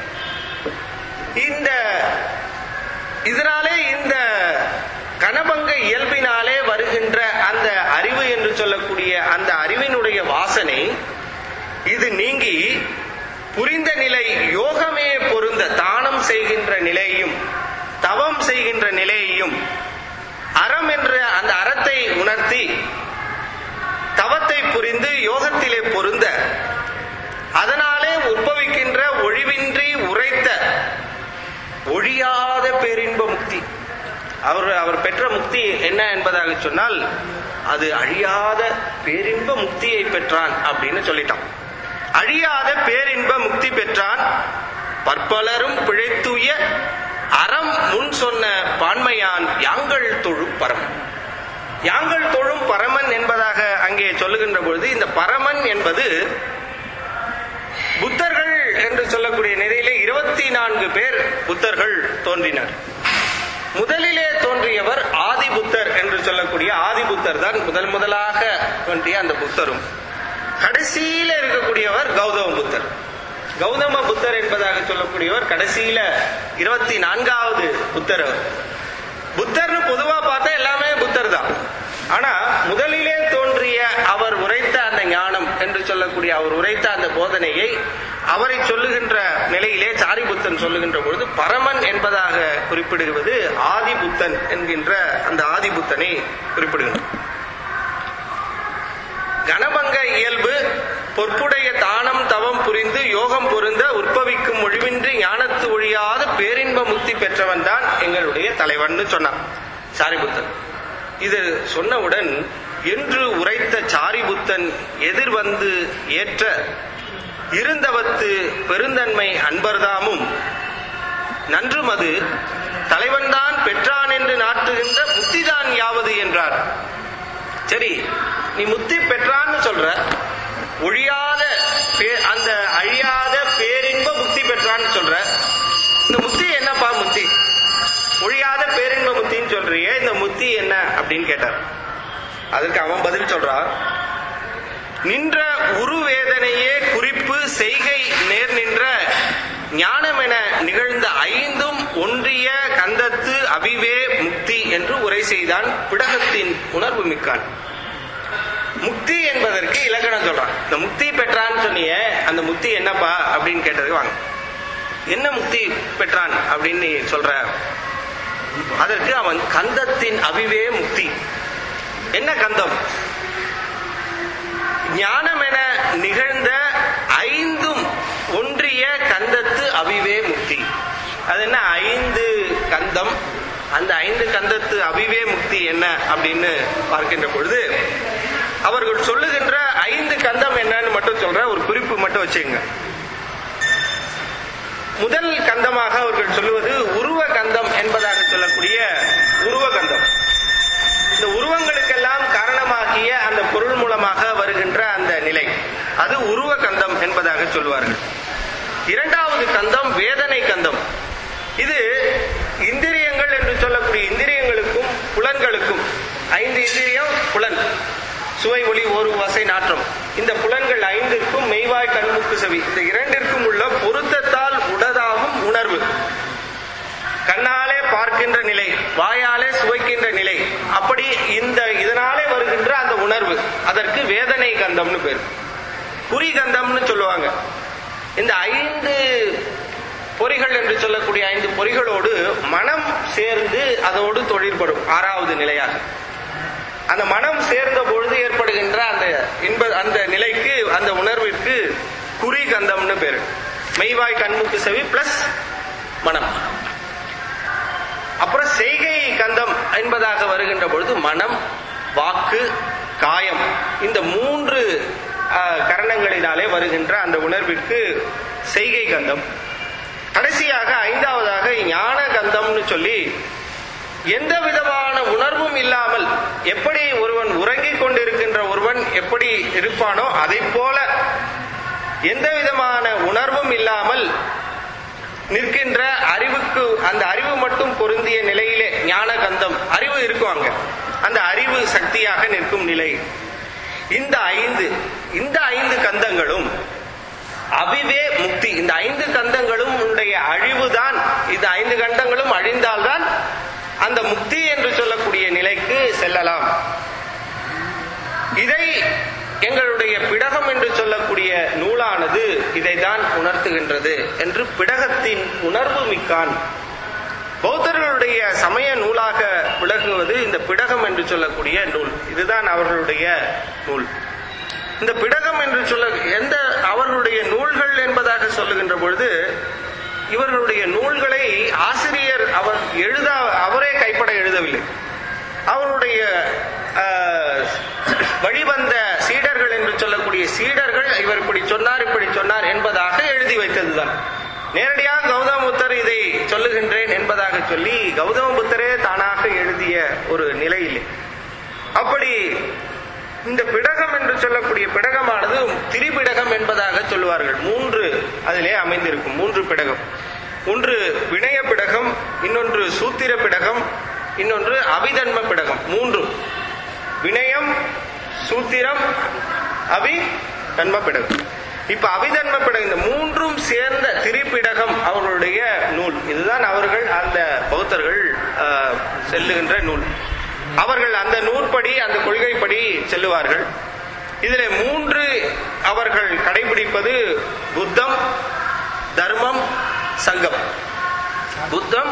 இந்த இதனாலே இந்த கணபங்க இயல்பினாலே வருகின்ற அந்த அறிவு என்று சொல்லக்கூடிய அந்த அறிவினுடைய வாசனை இது நீங்கி புரிந்த நிலை யோகமே பொருந்த தானம் செய்கின்ற நிலையையும் தவம் செய்கின்ற நிலையையும் அறம் என்ற அந்த அறத்தை உணர்த்தி தவத்தை புரிந்து யோகத்திலே பொருந்த அதனாலே உற்பவிக்கின்ற ஒழிவின்றி உரைத்த ஒழியாத பேரின்ப முக்தி அவர் அவர் பெற்ற முக்தி என்ன என்பதாக சொன்னால் அது அழியாத பேரின்ப முக்தியை பெற்றான் அப்படின்னு சொல்லிட்டான் அழியாத பேரின்ப முக்தி பெற்றான் பற்பலரும் பிழைத்துய அறம் முன் சொன்ன பான்மையான் யாங்கள் தொழு பரம் யாங்கள் தொழும் பரமன் என்பதாக அங்கே சொல்லுகின்ற பொழுது இந்த பரமன் என்பது புத்தர்கள் என்று சொல்லக்கூடிய நிலையிலே இருபத்தி நான்கு பேர் புத்தர்கள் தோன்றினர் முதலிலே தோன்றியவர் ஆதி புத்தர் என்று சொல்லக்கூடிய ஆதி புத்தர் தான் முதல் முதலாக தோன்றிய அந்த புத்தரும் கடைசியில இருக்கக்கூடியவர் கௌதம புத்தர் கௌதம புத்தர் என்பதாக சொல்லக்கூடியவர் கடைசியில இருபத்தி நான்காவது புத்தர் அவர் புத்தர்னு பொதுவா பார்த்தா எல்லாமே புத்தர் தான் ஆனா முதலிலே தோன்றிய அவர் உரைத்த அந்த ஞானம் என்று சொல்லக்கூடிய அவர் உரைத்த அந்த போதனையை அவரை சொல்லுகின்ற நிலையிலே சாரிபுத்தன் சொல்லுகின்ற பொழுது பரமன் என்பதாக குறிப்பிடுவது ஆதிபுத்தன் என்கின்ற அந்த ஆதிபுத்தனை குறிப்பிடுகின்றார் கணபங்க இயல்பு பொற்புடைய தானம் தவம் புரிந்து யோகம் பொருந்த உற்பவிக்கும் ஒழிவின்றி ஞானத்து ஒழியாத பேரின்ப முக்தி பெற்றவன் தான் எங்களுடைய தலைவன் சொன்னான் சாரிபுத்தன் இது சொன்னவுடன் என்று உரைத்த சாரிபுத்தன் எதிர் வந்து ஏற்ற இருந்தவத்து பெருந்தன்மை அன்பர்தாமும் நன்றுமது தலைவன்தான் பெற்றான் என்று நாட்டுகின்ற முக்திதான் யாவது என்றார் சரி நீ முக்தி பெற்றான்னு சொல்ற ஒழியாத பே- அந்த அழியாத பேரின்ப முக்தி பெற்றான்னு சொல்ற இந்த முக்தி என்னப்பா முக்தி ஒழியாத பேரின்ப முக்தின்னு சொல்றியே இந்த முக்தி என்ன அப்படின்னு கேட்டார் அதுக்கு அவன் பதில் சொல்றான் நின்ற உருவேதனையே குறிப்பு செய்கை நேர் நின்ற ஞானம் என நிகழ்ந்த ஐந்தும் ஒன்றிய கந்தத்து அபிவே முக்தி என்று உரை செய்தான் பிடகத்தின் உணர்வு மிக்கான் முக்தி என்பதற்கு இலக்கணம் சொல்றான் இந்த முக்தி பெற்றான்னு சொன்னியே அந்த முக்தி என்னப்பா அப்படின்னு கேட்டதுக்கு வாங்க என்ன முக்தி பெற்றான் அப்படின்னு நீ சொல்ற அதற்கு அவன் கந்தத்தின் அபிவே முக்தி என்ன கந்தம் ஞானம் என நிகழ்ந்த ஐந்தும் ஒன்றிய கந்தத்து அபிவே முக்தி அது என்ன ஐந்து கந்தம் அந்த ஐந்து கந்தத்து அபிவே முக்தி என்ன அப்படின்னு பார்க்கின்ற பொழுது அவர்கள் சொல்லுகின்ற ஐந்து கந்தம் என்னன்னு மட்டும் சொல்ற ஒரு குறிப்பு மட்டும் வச்சுங்க முதல் கந்தமாக அவர்கள் சொல்லுவது உருவ கந்தம் என்பதாக சொல்லக்கூடிய உருவ கந்தம் இந்த உருவங்களுக்கெல்லாம் காரணமாகிய அந்த பொருள் மூலமாக வருகின்ற அந்த நிலை அது உருவ கந்தம் என்பதாக சொல்வார்கள் இரண்டாவது கந்தம் வேதனை கந்தம் இது இந்திரியங்கள் என்று சொல்லக்கூடிய இந்திரியங்களுக்கும் புலன்களுக்கும் ஐந்து இந்திரியம் புலன் சுவை ஒளி ஓர்வு வசை நாற்றம் இந்த புலன்கள் ஐந்திற்கும் மெய்வாய் கண்முக்கு செவி இந்த இரண்டிற்கும் உள்ள பொருத்தத்தால் உடதாகும் உணர்வு கண்ணாலே பார்க்கின்ற நிலை வாயாலே சுவைக்கின்ற நிலை அப்படி இந்த இதனாலே வருகின்ற அந்த உணர்வு அதற்கு வேதனை கந்தம்னு பேர் குறி கந்தம்னு சொல்லுவாங்க இந்த ஐந்து பொறிகள் என்று சொல்லக்கூடிய ஐந்து பொறிகளோடு மனம் சேர்ந்து அதோடு தொழிற்படும் ஆறாவது நிலையாக அந்த மனம் சேர்ந்த பொழுது ஏற்படுகின்ற அந்த இன்ப அந்த நிலைக்கு அந்த உணர்விற்கு குறி கந்தம்னு பேரு மெய்வாய் கண்முக்கு செவி பிளஸ் மனம் அப்புறம் செய்கை கந்தம் என்பதாக வருகின்ற பொழுது மனம் வாக்கு காயம் இந்த மூன்று ஆஹ், கரணங்களினாலே வருகின்ற அந்த உணர்விற்கு செய்கை கந்தம் கடைசியாக ஐந்தாவதாக ஞான கந்தம்னு சொல்லி எந்த விதமான உணர்வும் இல்லாமல் எப்படி ஒருவன் உறங்கிக் கொண்டிருக்கின்ற ஒருவன் எப்படி இருப்பானோ அதை போல எந்த விதமான உணர்வும் இல்லாமல் நிற்கின்ற அறிவுக்கு அந்த அறிவு மட்டும் பொருந்திய நிலையிலே ஞான கந்தம் அறிவு இருக்கும் அங்க அந்த அறிவு சக்தியாக நிற்கும் நிலை இந்த ஐந்து இந்த ஐந்து கந்தங்களும் அபிவே முக்தி இந்த ஐந்து கந்தங்களும் உடைய அழிவுதான் இந்த ஐந்து கண்டங்களும் அழிந்தால்தான் அந்த முக்தி என்று சொல்லக்கூடிய நிலைக்கு செல்லலாம் இதை எங்களுடைய பிடகம் என்று சொல்லக்கூடிய நூலானது இதைதான் உணர்த்துகின்றது என்று பிடகத்தின் உணர்வு மிக்கான் பௌத்தர்களுடைய சமய நூலாக விளங்குவது இந்த பிடகம் என்று சொல்லக்கூடிய நூல் இதுதான் அவர்களுடைய நூல் இந்த பிடகம் என்று சொல்ல எந்த அவர்களுடைய நூல்கள் என்பதாக சொல்லுகின்ற பொழுது இவர்களுடைய நூல்களை ஆசிரியர் அவர் எழுத அவரே கைப்பட எழுதவில்லை அவருடைய ஆஹ், வழிவந்த சீடர்கள் என்று சொல்லக்கூடிய சீடர்கள் இவர் இப்படி சொன்னார் இப்படி சொன்னார் என்பதாக எழுதி வைத்ததுதான் நேரடியாக கௌதம புத்தர் இதை சொல்லுகின்றேன் என்பதாக சொல்லி கௌதம புத்தரே தானாக எழுதிய ஒரு நிலை இல்லை அப்படி இந்த பிடகம் என்று சொல்லக்கூடிய பிடகமானது திரிபிடகம் என்பதாக சொல்லுவார்கள் மூன்று அதிலே அமைந்திருக்கும் மூன்று பிடகம் ஒன்று வினய பிடகம் இன்னொன்று சூத்திர பிடகம் இன்னொன்று அபிதன்ம பிடகம் மூன்று வினயம் சூத்திரம் அபி தன்ம பிடகம் இப்ப அபிதன்ம பிடகம் இந்த மூன்றும் சேர்ந்த திரிபிடகம் அவர்களுடைய நூல் இதுதான் அவர்கள் அந்த பௌத்தர்கள் ஆஹ், செல்லுகின்ற நூல் அவர்கள் அந்த நூற்படி அந்த கொள்கைப்படி செல்லுவார்கள் இதில் மூன்று அவர்கள் கடைபிடிப்பது புத்தம் தர்மம் சங்கம் புத்தம்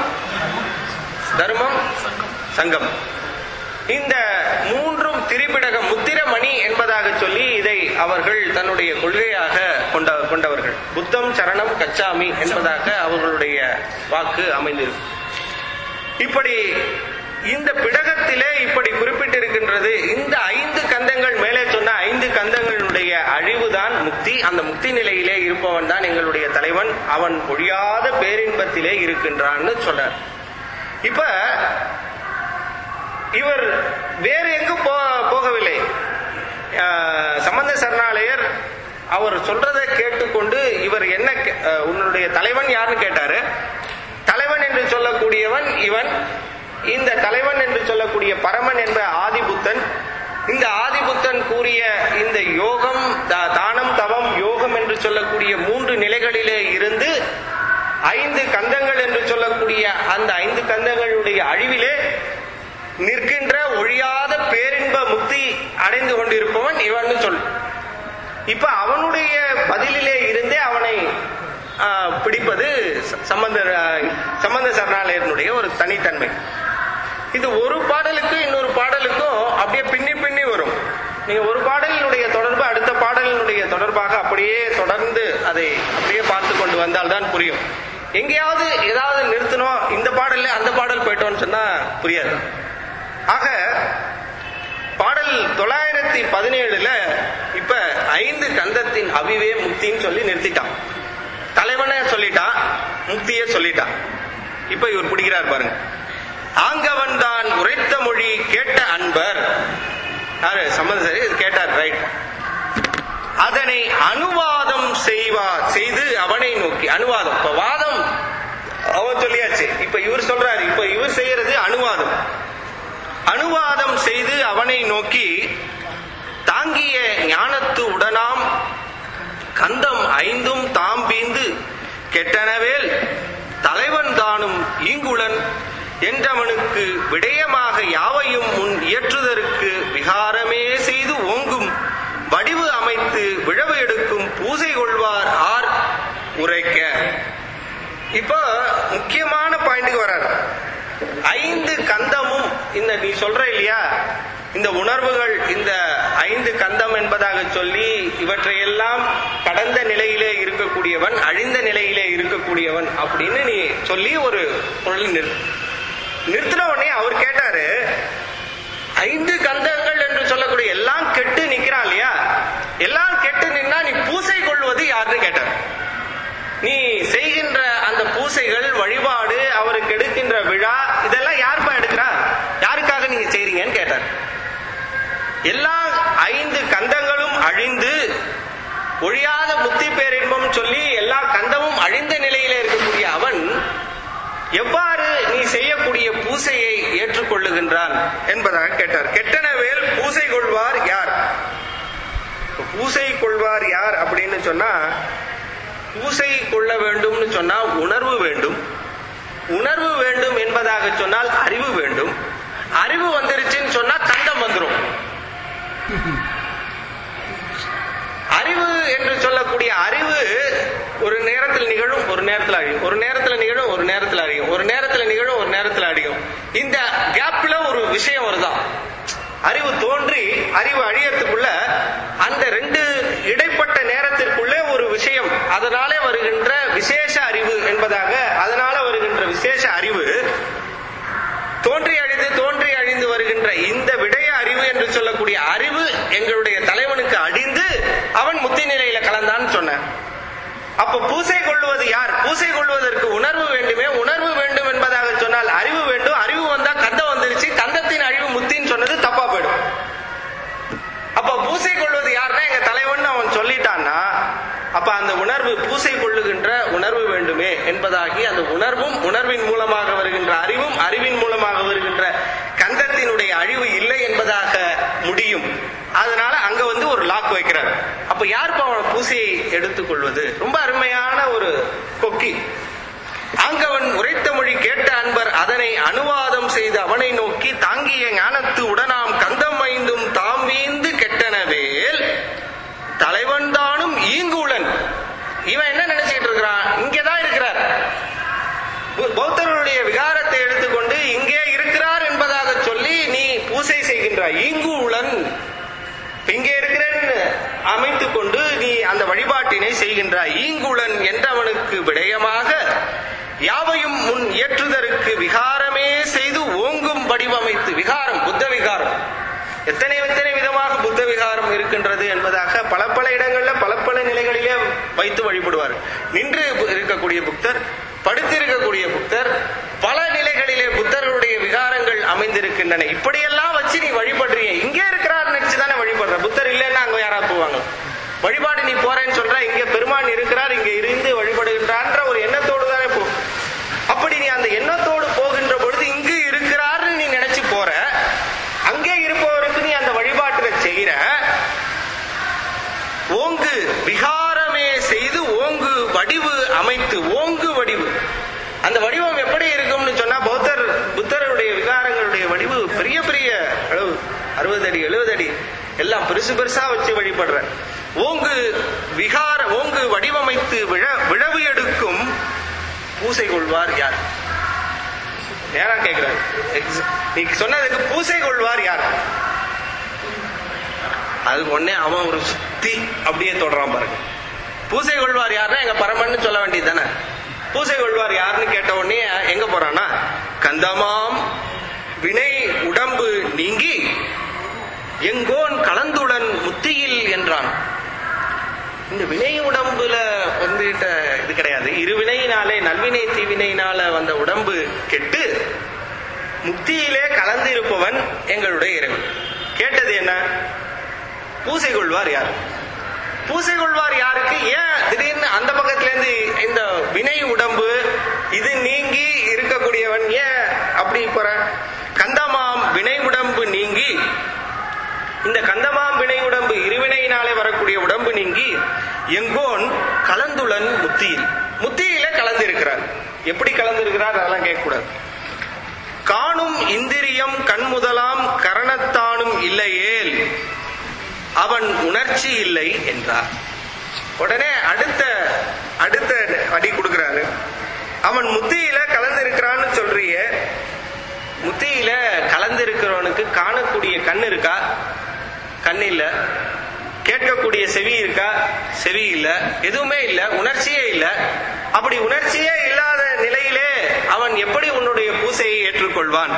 தர்மம் சங்கம் இந்த மூன்றும் திரிபிடகம் முத்திரமணி என்பதாக சொல்லி இதை அவர்கள் தன்னுடைய கொள்கையாக கொண்ட கொண்டவர்கள் புத்தம் சரணம் கச்சாமி என்பதாக அவர்களுடைய வாக்கு அமைந்திருக்கும் இப்படி இந்த பிடகத்திலே இப்படி குறிப்பிட்டிருக்கின்றது இந்த ஐந்து கந்தங்கள் மேலே சொன்ன ஐந்து கந்தங்களுடைய அழிவுதான் முக்தி அந்த முக்தி நிலையிலே இருப்பவன் தான் எங்களுடைய தலைவன் அவன் ஒழியாத பேரின்பத்திலே இருக்கின்றான்னு சொன்னார் இப்ப இவர் வேறு எங்கும் போ- போகவில்லை ஆஹ், சம்பந்த சரணாலயர் அவர் சொல்றதை கேட்டுக்கொண்டு இவர் என்ன கே- ஆஹ், உன்னுடைய தலைவன் யாருன்னு கேட்டாரு தலைவன் என்று சொல்லக்கூடியவன் இவன் இந்த தலைவன் என்று சொல்லக்கூடிய பரமன் என்ற ஆதிபுத்தன் இந்த ஆதிபுத்தன் கூறிய இந்த யோகம் தா- தானம் தவம் யோகம் என்று சொல்லக்கூடிய மூன்று நிலைகளிலே இருந்து ஐந்து கந்தங்கள் என்று சொல்லக்கூடிய அந்த ஐந்து கந்தங்களுடைய அழிவிலே நிற்கின்ற ஒழியாத பேரின்ப முக்தி அடைந்து கொண்டிருப்பவன் இவன் சொல் இப்ப அவனுடைய பதிலிலே இருந்தே அவனை ஆ, பிடிப்பது ச- சம்பந்த ஆ, சம்பந்த சரணாலயனுடைய ஒரு தனித்தன்மை இது ஒரு பாடலுக்கு இன்னொரு பாடலுக்கும் அப்படியே பின்னி பின்னி வரும் நீங்க ஒரு பாடலினுடைய தொடர்பு அடுத்த பாடலினுடைய தொடர்பாக அப்படியே தொடர்ந்து அதை அப்படியே பார்த்து கொண்டு வந்தால்தான் புரியும் எங்கேயாவது ஏதாவது நிறுத்தணும் இந்த பாடல்ல அந்த பாடல் போயிட்டோம்னு சொன்னா புரியாது ஆக பாடல் தொள்ளாயிரத்தி பதினேழுல இப்ப ஐந்து கந்தத்தின் அவிவே முக்தின்னு சொல்லி நிறுத்திட்டான் தலைவனே சொல்லிட்டான் முக்தியே சொல்லிட்டான் இப்ப இவர் பிடிக்கிறார் பாருங்க ஆங்கவன் தான் உரைத்த மொழி கேட்ட அன்பர் யாரு சம்பந்த சரி இது கேட்டார் ரைட் அதனை அனுவாதம் செய்வா செய்து அவனை நோக்கி அனுவாதம் இப்ப வாதம் அவன் சொல்லியாச்சு இப்ப இவர் சொல்றாரு இப்ப இவர் செய்யறது அனுவாதம் அனுவாதம் செய்து அவனை நோக்கி தாங்கிய ஞானத்து உடனாம் கந்தம் ஐந்தும் தாம்பீந்து கெட்டனவேல் தலைவன் தானும் ஈங்குளன் என்றவனுக்கு விடயமாக யாவையும் முன் இயற்றுதற்கு விகாரமே செய்து ஓங்கும் வடிவு அமைத்து விழவு எடுக்கும் பூசை கொள்வார் ஆர் உரைக்க இப்போ முக்கியமான பாயிண்ட்டுக்கு வர்றாரு ஐந்து கந்தமும் இந்த நீ சொல்ற இல்லையா இந்த உணர்வுகள் இந்த ஐந்து கந்தம் என்பதாக சொல்லி இவற்றையெல்லாம் கடந்த நிலையிலே இருக்கக்கூடியவன் அழிந்த நிலையிலே இருக்கக்கூடியவன் அப்படின்னு நீ சொல்லி ஒரு பொருள் நிறு நிறுத்தின உடனே அவர் கேட்டாரு ஐந்து கந்தங்கள் என்று சொல்லக்கூடிய எல்லாம் கெட்டு நிக்கிறான் இல்லையா எல்லாம் கெட்டு நின்னா நீ பூசை கொள்வது யாருன்னு கேட்டார் நீ செய்கின்ற அந்த பூசைகள் வழிபாடு அவருக்கு எடுக்கின்ற விழா இதெல்லாம் யாருப்பா எடுக்கிறா யாருக்காக நீங்க செய்றீங்கன்னு கேட்டார் எல்லா ஐந்து கந்தங்களும் அழிந்து ஒழியாத முக்தி பேரின்பம் சொல்லி எல்லா கந்தமும் அழிந்த நிலையில இருக்கக்கூடிய அவன் எவ்வாறு நீ செய்யக்கூடிய பூசையை ஏற்றுக்கொள்ளுகின்றான் என்பதாக கேட்டார் கெட்டனவேல் பூசை கொள்வார் யார் இப்ப பூசை கொள்வார் யார் அப்படின்னு சொன்னா பூசை கொள்ள வேண்டும்னு சொன்னா உணர்வு வேண்டும் உணர்வு வேண்டும் என்பதாக சொன்னால் அறிவு வேண்டும் அறிவு வந்துருச்சுன்னு சொன்னா கண்டம் வந்துரும் அறிவு என்று சொல்லக்கூடிய அறிவு ஒரு நேரத்தில் நிகழும் ஒரு நேரத்தில் அழியும் ஒரு நேரத்தில் நிகழும் ஒரு நேரத்தில் அழியும் ஒரு நேரத்தில் நிகழும் ஒரு நேரத்தில் அழியும் இந்த கேப்ல ஒரு விஷயம் வருதான் அறிவு தோன்றி அறிவு அழியறதுக்குள்ள அந்த ரெண்டு இடைப்பட்ட நேரத்திற்குள்ளே ஒரு விஷயம் அதனாலே வருகின்ற விசேஷ அறிவு என்பதாக அதனால வருகின்ற விசேஷ அறிவு தோன்றி அழிந்து தோன்றி அழிந்து வருகின்ற இந்த விடய அறிவு என்று சொல்லக்கூடிய அறிவு எங்களுடைய தலைவனுக்கு அழிந்து அவன் முத்தி நிலையில கலந்தான்னு சொன்னான் அப்ப பூசை கொள்வது யார் பூசை கொள்வதற்கு உணர்வு வேண்டுமே உணர்வு வேண்டும் என்பதாக சொன்னால் அறிவு வேண்டும் அறிவு வந்தா கந்தம் வந்துருச்சு கந்தத்தின் அழிவு முத்தின்னு சொன்னது தப்பா போயிடும் அப்ப பூசை கொள்வது யாருன்னா எங்க தலைவன் அவன் சொல்லிட்டான்னா அப்ப அந்த உணர்வு பூசை கொள்ளுகின்ற உணர்வு வேண்டுமே என்பதாகி அந்த உணர்வும் உணர்வின் மூலமாக வருகின்ற அறிவும் அறிவின் மூலமாக வருகின்ற கந்தத்தினுடைய அழிவு இல்லை என்பதாக முடியும் அதனால அங்க வந்து ஒரு லாக் வைக்கிறார் அப்ப யார் அவன் பூசையை எடுத்துக்கொள்வது ரொம்ப அருமையான ஒரு கொக்கி ஆங்கவன் உரைத்த மொழி கேட்ட அன்பர் அதனை அனுவாதம் செய்து அவனை நோக்கி தாங்கிய ஞானத்து உடனாம் கந்தம் ஐந்தும் தாம் வீந்து கெட்டனவேல் தலைவன் தானும் ஈங்குளன் இவன் என்ன நினைச்சிட்டு இருக்கிறான் இங்கேதான் இருக்கிறார் பௌ- பௌத்தர்களுடைய விகாரத்தை எடுத்துக்கொண்டு இங்கே இருக்கிறார் என்பதாக சொல்லி நீ பூசை செய்கின்றாய் ஈங்குளன் இங்கே இருக்கிறேன்னு அமைத்துக் கொண்டு நீ அந்த வழிபாட்டினை செய்கின்றாய் ஈங்குளன் என்றவனுக்கு விடயமாக யாவையும் முன் இயற்றுதற்கு விகாரமே செய்து ஓங்கும் வடிவமைத்து விகாரம் புத்த விகாரம் எத்தனை எத்தனை விதமாக புத்த விகாரம் இருக்கின்றது என்பதாக பல பல இடங்கள்ல பல பல நிலைகளிலே வைத்து வழிபடுவார் நின்று இருக்கக்கூடிய புத்தர் படுத்திருக்கக்கூடிய புத்தர் பல நிலைகளிலே புத்தர்களுடைய விகாரங்கள் அமைந்திருக்கின்றன இப்படியெல்லாம் வச்சு நீ வழிபடுறீங்க இங்கே இருக்கிறார் நினைச்சு தானே வழிபடுற புத்தர் இல்லைன்னு அறுபது அடி எழுபது அடி எல்லாம் பெருசு பெருசா வச்சு வழிபடுற ஓங்கு விகார ஓங்கு வடிவமைத்து விழ விழவு எடுக்கும் பூசை கொள்வார் யார் நேரா கேக்குறாரு Ex- நீ சொன்னதுக்கு பூசை கொள்வார் யார் அது உடனே அவன் ஒரு சுத்தி அப்படியே தொடரான் பாருங்க பூசை கொள்வார் யாருன்னா எங்க பரமன்னு சொல்ல வேண்டியது தானே பூசை கொள்வார் யாருன்னு கேட்ட உடனே எங்க போறான்னா கந்தமாம் வினை உடம்பு நீங்கி எங்கோன் கலந்துடன் முத்தியில் என்றான் இந்த வினை உடம்புல வந்துட்ட இது கிடையாது இருவினையினாலே நல்வினை தீவினையினால வந்த உடம்பு கெட்டு முக்தியிலே கலந்து இருப்பவன் எங்களுடைய இறைவன் கேட்டது என்ன பூசை கொள்வார் யார் பூசை கொள்வார் யாருக்கு ஏன் திடீர்னு அந்த பக்கத்துல இருந்து இந்த வினை உடம்பு இது நீங்கி இருக்கக்கூடியவன் ஏன் அப்படி போற கந்தமாம் வினை உடம்பு நீங்கி இந்த கந்தமாம் வினை உடம்பு இருவினையினாலே வரக்கூடிய உடம்பு நீங்கி எங்கோன் கலந்துளன் முத்தியில் முத்தியில கலந்து இருக்கிறார் எப்படி கலந்து இருக்கிறார் அதெல்லாம் கேட்கக்கூடாது காணும் இந்திரியம் கண்முதலாம் கரணத்தானும் இல்லையேல் அவன் உணர்ச்சி இல்லை என்றார் உடனே அடுத்த அடுத்த அடி கொடுக்கிறாரு அவன் முத்தியில கலந்து இருக்கிறான்னு சொல்றிய முத்தியில கலந்து இருக்கிறவனுக்கு காணக்கூடிய கண் இருக்கா கண் இல்ல கேட்கக்கூடிய செவி இருக்கா செவி இல்ல எதுவுமே இல்ல உணர்ச்சியே இல்ல அப்படி உணர்ச்சியே இல்லாத நிலையிலே அவன் எப்படி உன்னுடைய பூசையை ஏற்றுக்கொள்வான்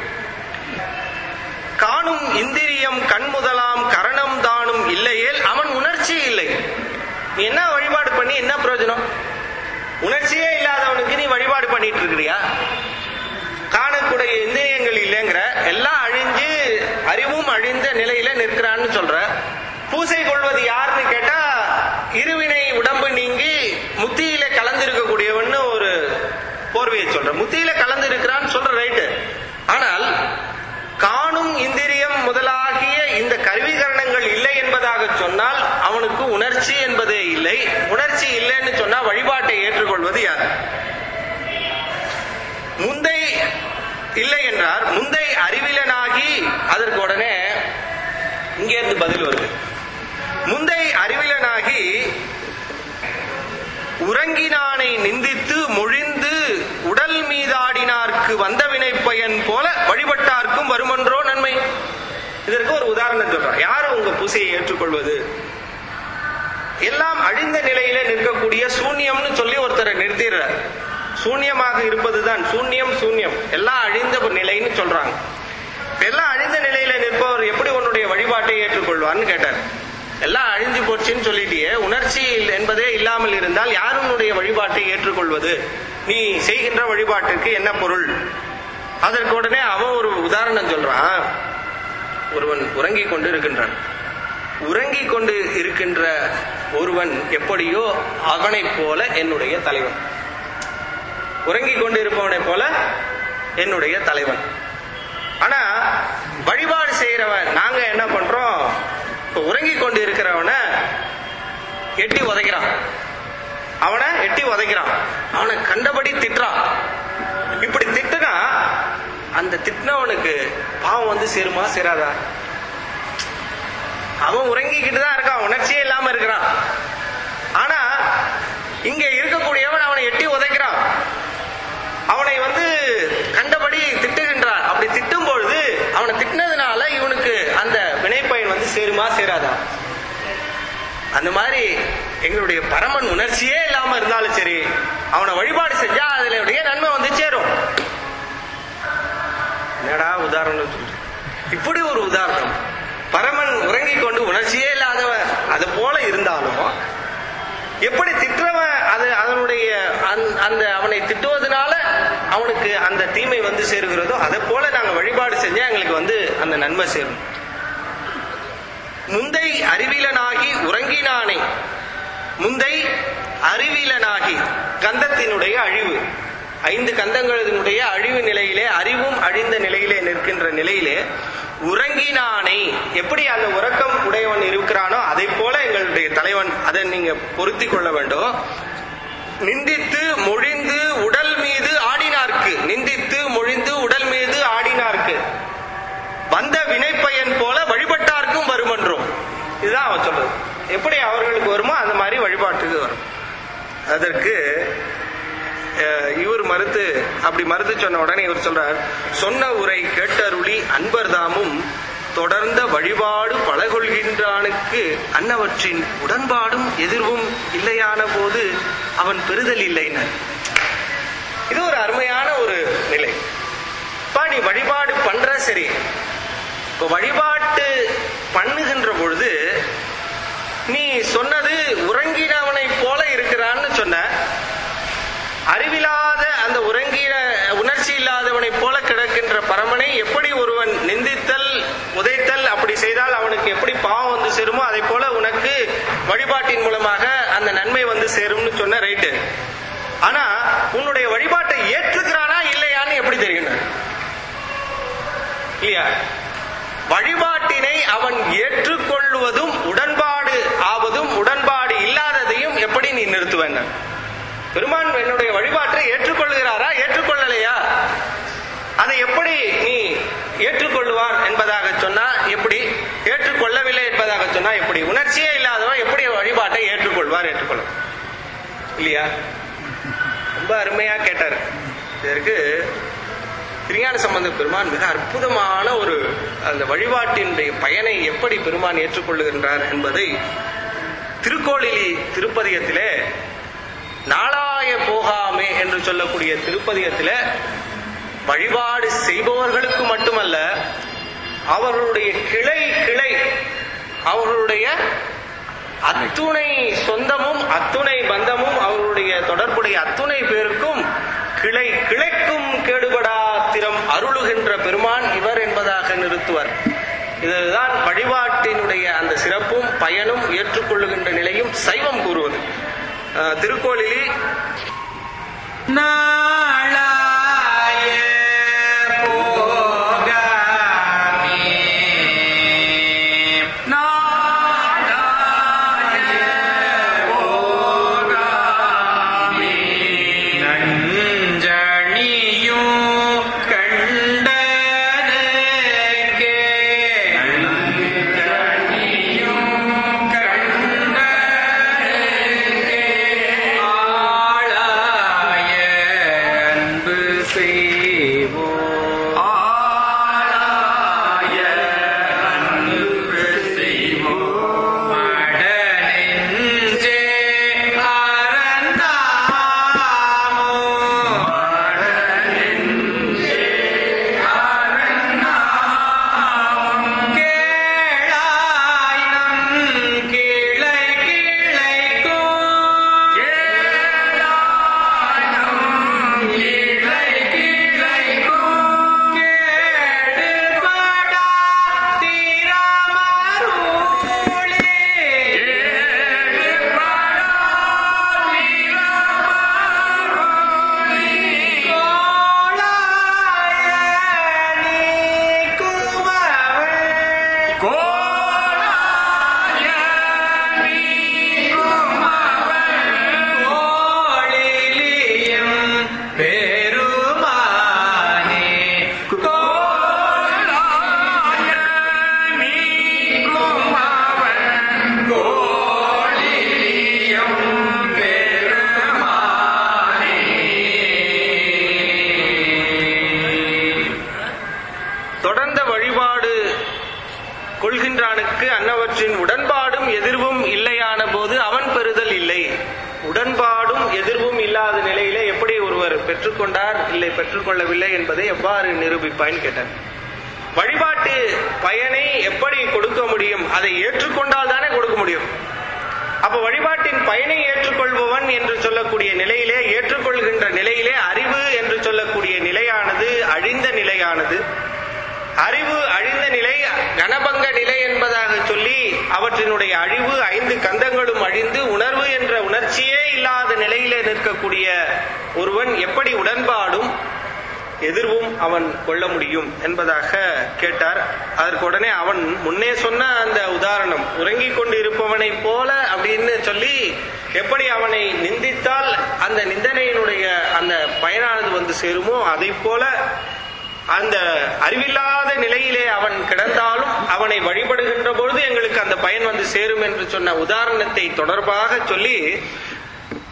காணும் இந்திரியம் கண் முதலாம் கரணம் தானும் இல்லையேல் அவன் உணர்ச்சி இல்லை நீ என்ன வழிபாடு பண்ணி என்ன பிரயோஜனம் உணர்ச்சியே இல்லாதவனுக்கு நீ வழிபாடு பண்ணிட்டு இருக்கிறியா காணக்கூடிய இந்திரியங்கள் இல்லைங்கிற எல்லாம் அழிஞ்சு அறிவும் அழிந்த நிலையில நிற்கிறான்னு சொல்ற பூசை கொள்வது யாருன்னு கேட்டா இருவினை உடம்பு நீங்கி முத்தியில கலந்திருக்கக்கூடியவன்னு ஒரு போர்வையை சொல்ற முத்தியில கலந்து இருக்கிறான்னு சொல்ற ரைட்டு ஆனால் காணும் இந்திரியம் முதலாகிய இந்த கருவிகரணங்கள் இல்லை என்பதாக சொன்னால் அவனுக்கு உணர்ச்சி என்பதே இல்லை உணர்ச்சி இல்லைன்னு சொன்னா வழிபாட்டை ஏற்றுக்கொள்வது யார் முந்தை இல்லை என்றார் முந்தை அறிவிலனாகி அதற்கு உடனே இங்கே இருந்து பதில் வருது முந்தை அறிவிலனாகி உறங்கினானை நிந்தித்து மொழிந்து உடல் மீதாடினார்க்கு வந்த வினை பயன் போல வழிபட்டார்க்கும் வருமன்றோ நன்மை இதற்கு ஒரு உதாரணம் சொல்றான் யார் உங்க பூசையை ஏற்றுக்கொள்வது எல்லாம் அழிந்த நிலையில நிற்கக்கூடிய சூன்யம்னு சொல்லி ஒருத்தரை நிறுத்திடுறார் சூன்யமாக இருப்பதுதான் சூன்யம் சூன்யம் எல்லாம் அழிந்த ஒரு நிலைன்னு சொல்றாங்க இப்ப எல்லாம் அழிந்த நிலையில நிற்பவர் எப்படி உன்னுடைய வழிபாட்டை ஏற்றுக்கொள்வார்னு கேட்டார் எல்லாம் அழிஞ்சு போச்சுன்னு சொல்லிட்டியே உணர்ச்சி என்பதே இல்லாமல் இருந்தால் யார் உன்னுடைய வழிபாட்டை ஏற்றுக்கொள்வது நீ செய்கின்ற வழிபாட்டிற்கு என்ன பொருள் அதற்கு உடனே அவன் ஒரு உதாரணம் சொல்றான் ஒருவன் உறங்கிக் கொண்டு இருக்கின்றான் உறங்கிக் கொண்டு இருக்கின்ற ஒருவன் எப்படியோ அவனைப் போல என்னுடைய தலைவன் உறங்கிக் கொண்டு இருப்பவனைப் போல என்னுடைய தலைவன் ஆனா வழிபாடு செய்யறவன் நாங்க என்ன பண்றோம் இப்ப உறங்கிக் கொண்டு இருக்கிறவனை எட்டி உதைக்கிறான் அவனை எட்டி உதைக்கிறான் அவனை கண்டபடி திட்டுறான் இப்படி திட்டுனா அந்த திட்டினவனுக்கு பாவம் வந்து சேருமா சேராதா அவன் உறங்கிக்கிட்டு தான் இருக்கான் உணர்ச்சியே இல்லாம இருக்கிறான் ஆனா இங்க இருக்கக்கூடியவன் அவனை எட்டி உதைக்கிறான் அவனை வந்து கண்டபடி திட்டுகின்றான் அப்படி திட்டும் பொழுது அவனை திட்டினதுனால இவனுக்கு அந்த வினைப்பயன் வந்து சேருமா சேராதா அந்த மாதிரி எங்களுடைய பரமன் உணர்ச்சியே இல்லாம இருந்தாலும் சரி அவனை வழிபாடு செஞ்சா அதனுடைய நன்மை வந்து சேரும் என்னடா உதாரணம் சொல்ற இப்படி ஒரு உதாரணம் பரமன் உறங்கிக் கொண்டு உணர்ச்சியே இல்லாதவன் அது போல இருந்தாலும் எப்படி திட்டுறவன் அது அதனுடைய அந்த- அந்த அவனை திட்டுவதனால அவனுக்கு அந்த தீமை வந்து சேருகிறதோ அதை போல நாங்க வழிபாடு செஞ்சா எங்களுக்கு வந்து அந்த நன்மை சேரும் முந்தை அறிவிலனாகி உறங்கினானே முந்தை அறிவிலனாகி கந்தத்தினுடைய அழிவு ஐந்து கந்தங்களினுடைய அழிவு நிலையிலே அறிவும் அழிந்த நிலையிலே நிற்கின்ற நிலையிலே உறங்கினானை எப்படி அந்த உறக்கம் உடையவன் இருக்கிறானோ அதை போல எங்களுடைய தலைவன் அதை நீங்க பொருத்தி கொள்ள வேண்டும் நிந்தித்து மொழிந்து உடல் மீது ஆடினார்க்கு நிந்தித்து மொழிந்து உடல் மீது ஆடினார்க்கு வந்த வினைப்பயன் போல அதற்கு அஹ், இவர் மறுத்து அப்படி மறுத்து சொன்ன உடனே இவர் சொல்றார் சொன்ன உரை கேட்டருளி அன்பர் தாமும் தொடர்ந்த வழிபாடு பழகொள்கின்றானுக்கு அன்னவற்றின் உடன்பாடும் எதிர்வும் இல்லையான போது அவன் பெறுதல் இல்லைனர் இது ஒரு அருமையான ஒரு நிலை பா நீ வழிபாடு பண்ற சரி இப்ப வழிபாட்டு பண்ணுகின்ற பொழுது நீ சொன்னது உறங்கினவனை போல இருக்கிறான்னு சொன்ன அறிவில்லாத அந்த உறங்கின உணர்ச்சி இல்லாதவனை போல கிடக்கின்ற பரமனை எப்படி ஒருவன் நிந்தித்தல் உதைத்தல் அப்படி செய்தால் அவனுக்கு எப்படி பாவம் வந்து சேருமோ அதை போல உனக்கு வழிபாட்டின் மூலமாக அந்த நன்மை வந்து சேரும்னு சொன்ன ரைட்டு ஆனா உன்னுடைய வழிபாட்டை ஏற்றுக்கிறானா இல்லையான்னு எப்படி தெரியும் இல்லையா வழிபாட்டினை அவன் ஏற்றுக்கொள்வதும் உடன்பாடு ஆவதும் உடன்பாடு இல்லாததையும் எப்படி நீ நிறுத்துவேன் பெருமான் என்னுடைய வழிபாட்டை ஏற்றுக்கொள்கிறாரா ஏற்றுக்கொள்ளலையா அதை எப்படி நீ ஏற்றுக்கொள்வார் என்பதாக சொன்னா எப்படி ஏற்றுக்கொள்ளவில்லை என்பதாக சொன்னா எப்படி உணர்ச்சியே இல்லாதவன் எப்படி வழிபாட்டை ஏற்றுக்கொள்வார் ஏற்றுக்கொள்ளும் இல்லையா ரொம்ப அருமையா கேட்டாரு இதற்கு திருஞான சம்பந்த பெருமான் மிக அற்புதமான ஒரு அந்த வழிபாட்டினுடைய பயனை எப்படி பெருமான் ஏற்றுக்கொள்ளுகின்றார் என்பதை திருக்கோளிலி திருப்பதிகத்திலே நாளாய போகாமே என்று சொல்லக்கூடிய திருப்பதிகத்திலே வழிபாடு செய்பவர்களுக்கு மட்டுமல்ல அவர்களுடைய கிளை கிளை அவர்களுடைய அத்துணை சொந்தமும் அத்துணை பந்தமும் அவர்களுடைய தொடர்புடைய அத்துணை பேருக்கும் கிளை கிளைக்கும் கேடுபடா திறம் அருளுகின்ற பெருமான் இவர் என்பதாக நிறுத்துவர் இதுதான் வழிபாட்டினுடைய அந்த சிறப்பும் பயனும் ஏற்றுக்கொள்ளுகின்ற நிலையும் சைவம் கூறுவது அஹ், திருக்கோளிலி நாளாய போகாமே நாளாய போகாமே நஞ்சணியும் கண்டனக்கே நஞ்சணியும் கண்டனக்கே ஆளாய அன்பு செய்வோம் ஆளாய அன்பு செய்வோம் மடனெஞ்சே அறந்தாமோ மடனெஞ்சே அறந்தாமோ கேளாய் நம் கிளை கிளைக்கும் கோளிலியம் பெருமானே கோலாய நீக்குமவன் கோளிலியம் பெருமானே தொடர்ந்த வழிபாடு கொள்கின்றானுக்கு அன்னவற்றின் உடன்பாடும் எதிர்வும் இல்லையான போது அவன் பெறுதல் இல்லை உடன்பாடும் எதிர்வும் இல்லாத நிலையிலே எப்படி ஒருவர் பெற்றுக்கொண்டார் இல்லை பெற்றுக்கொள்ளவில்லை என்பதை எவ்வாறு நிரூபிப்பாய்ன்னு கேட்டார் வழிபாட்டு பயனை எப்படி கொடுக்க முடியும் அதை ஏற்றுக்கொண்டால் தானே கொடுக்க முடியும் அப்ப வழிபாட்டின் பயனை ஏற்றுக்கொள்பவன் என்று சொல்லக்கூடிய நிலையிலே ஏற்றுக்கொள்கின்ற நிலையிலே அறிவு என்று சொல்லக்கூடிய நிலையானது அழிந்த நிலையானது அறிவு அழிந்த நிலை கனபங்க நிலை என்பதாக சொல்லி அவற்றினுடைய அழிவு ஐந்து கந்தங்களும் அழிந்து உணர்வு என்ற உணர்ச்சியே இல்லாத நிலையிலே நிற்கக்கூடிய ஒருவன் எப்படி உடன்பாடும் எதிர்வும் அவன் கொள்ள முடியும் என்பதாக கேட்டார் அதற்கு உடனே அவன் முன்னே சொன்ன அந்த உதாரணம் உறங்கிக் கொண்டு இருப்பவனை போல அப்படின்னு சொல்லி எப்படி அவனை நிந்தித்தால் அந்த நிந்தனையினுடைய அந்த பயனானது வந்து சேருமோ அதை போல அந்த அறிவில்லாத நிலையிலே அவன் கிடந்தாலும் அவனை வழிபடுகின்ற பொழுது எங்களுக்கு அந்த பயன் வந்து சேரும் என்று சொன்ன உதாரணத்தை தொடர்பாக சொல்லி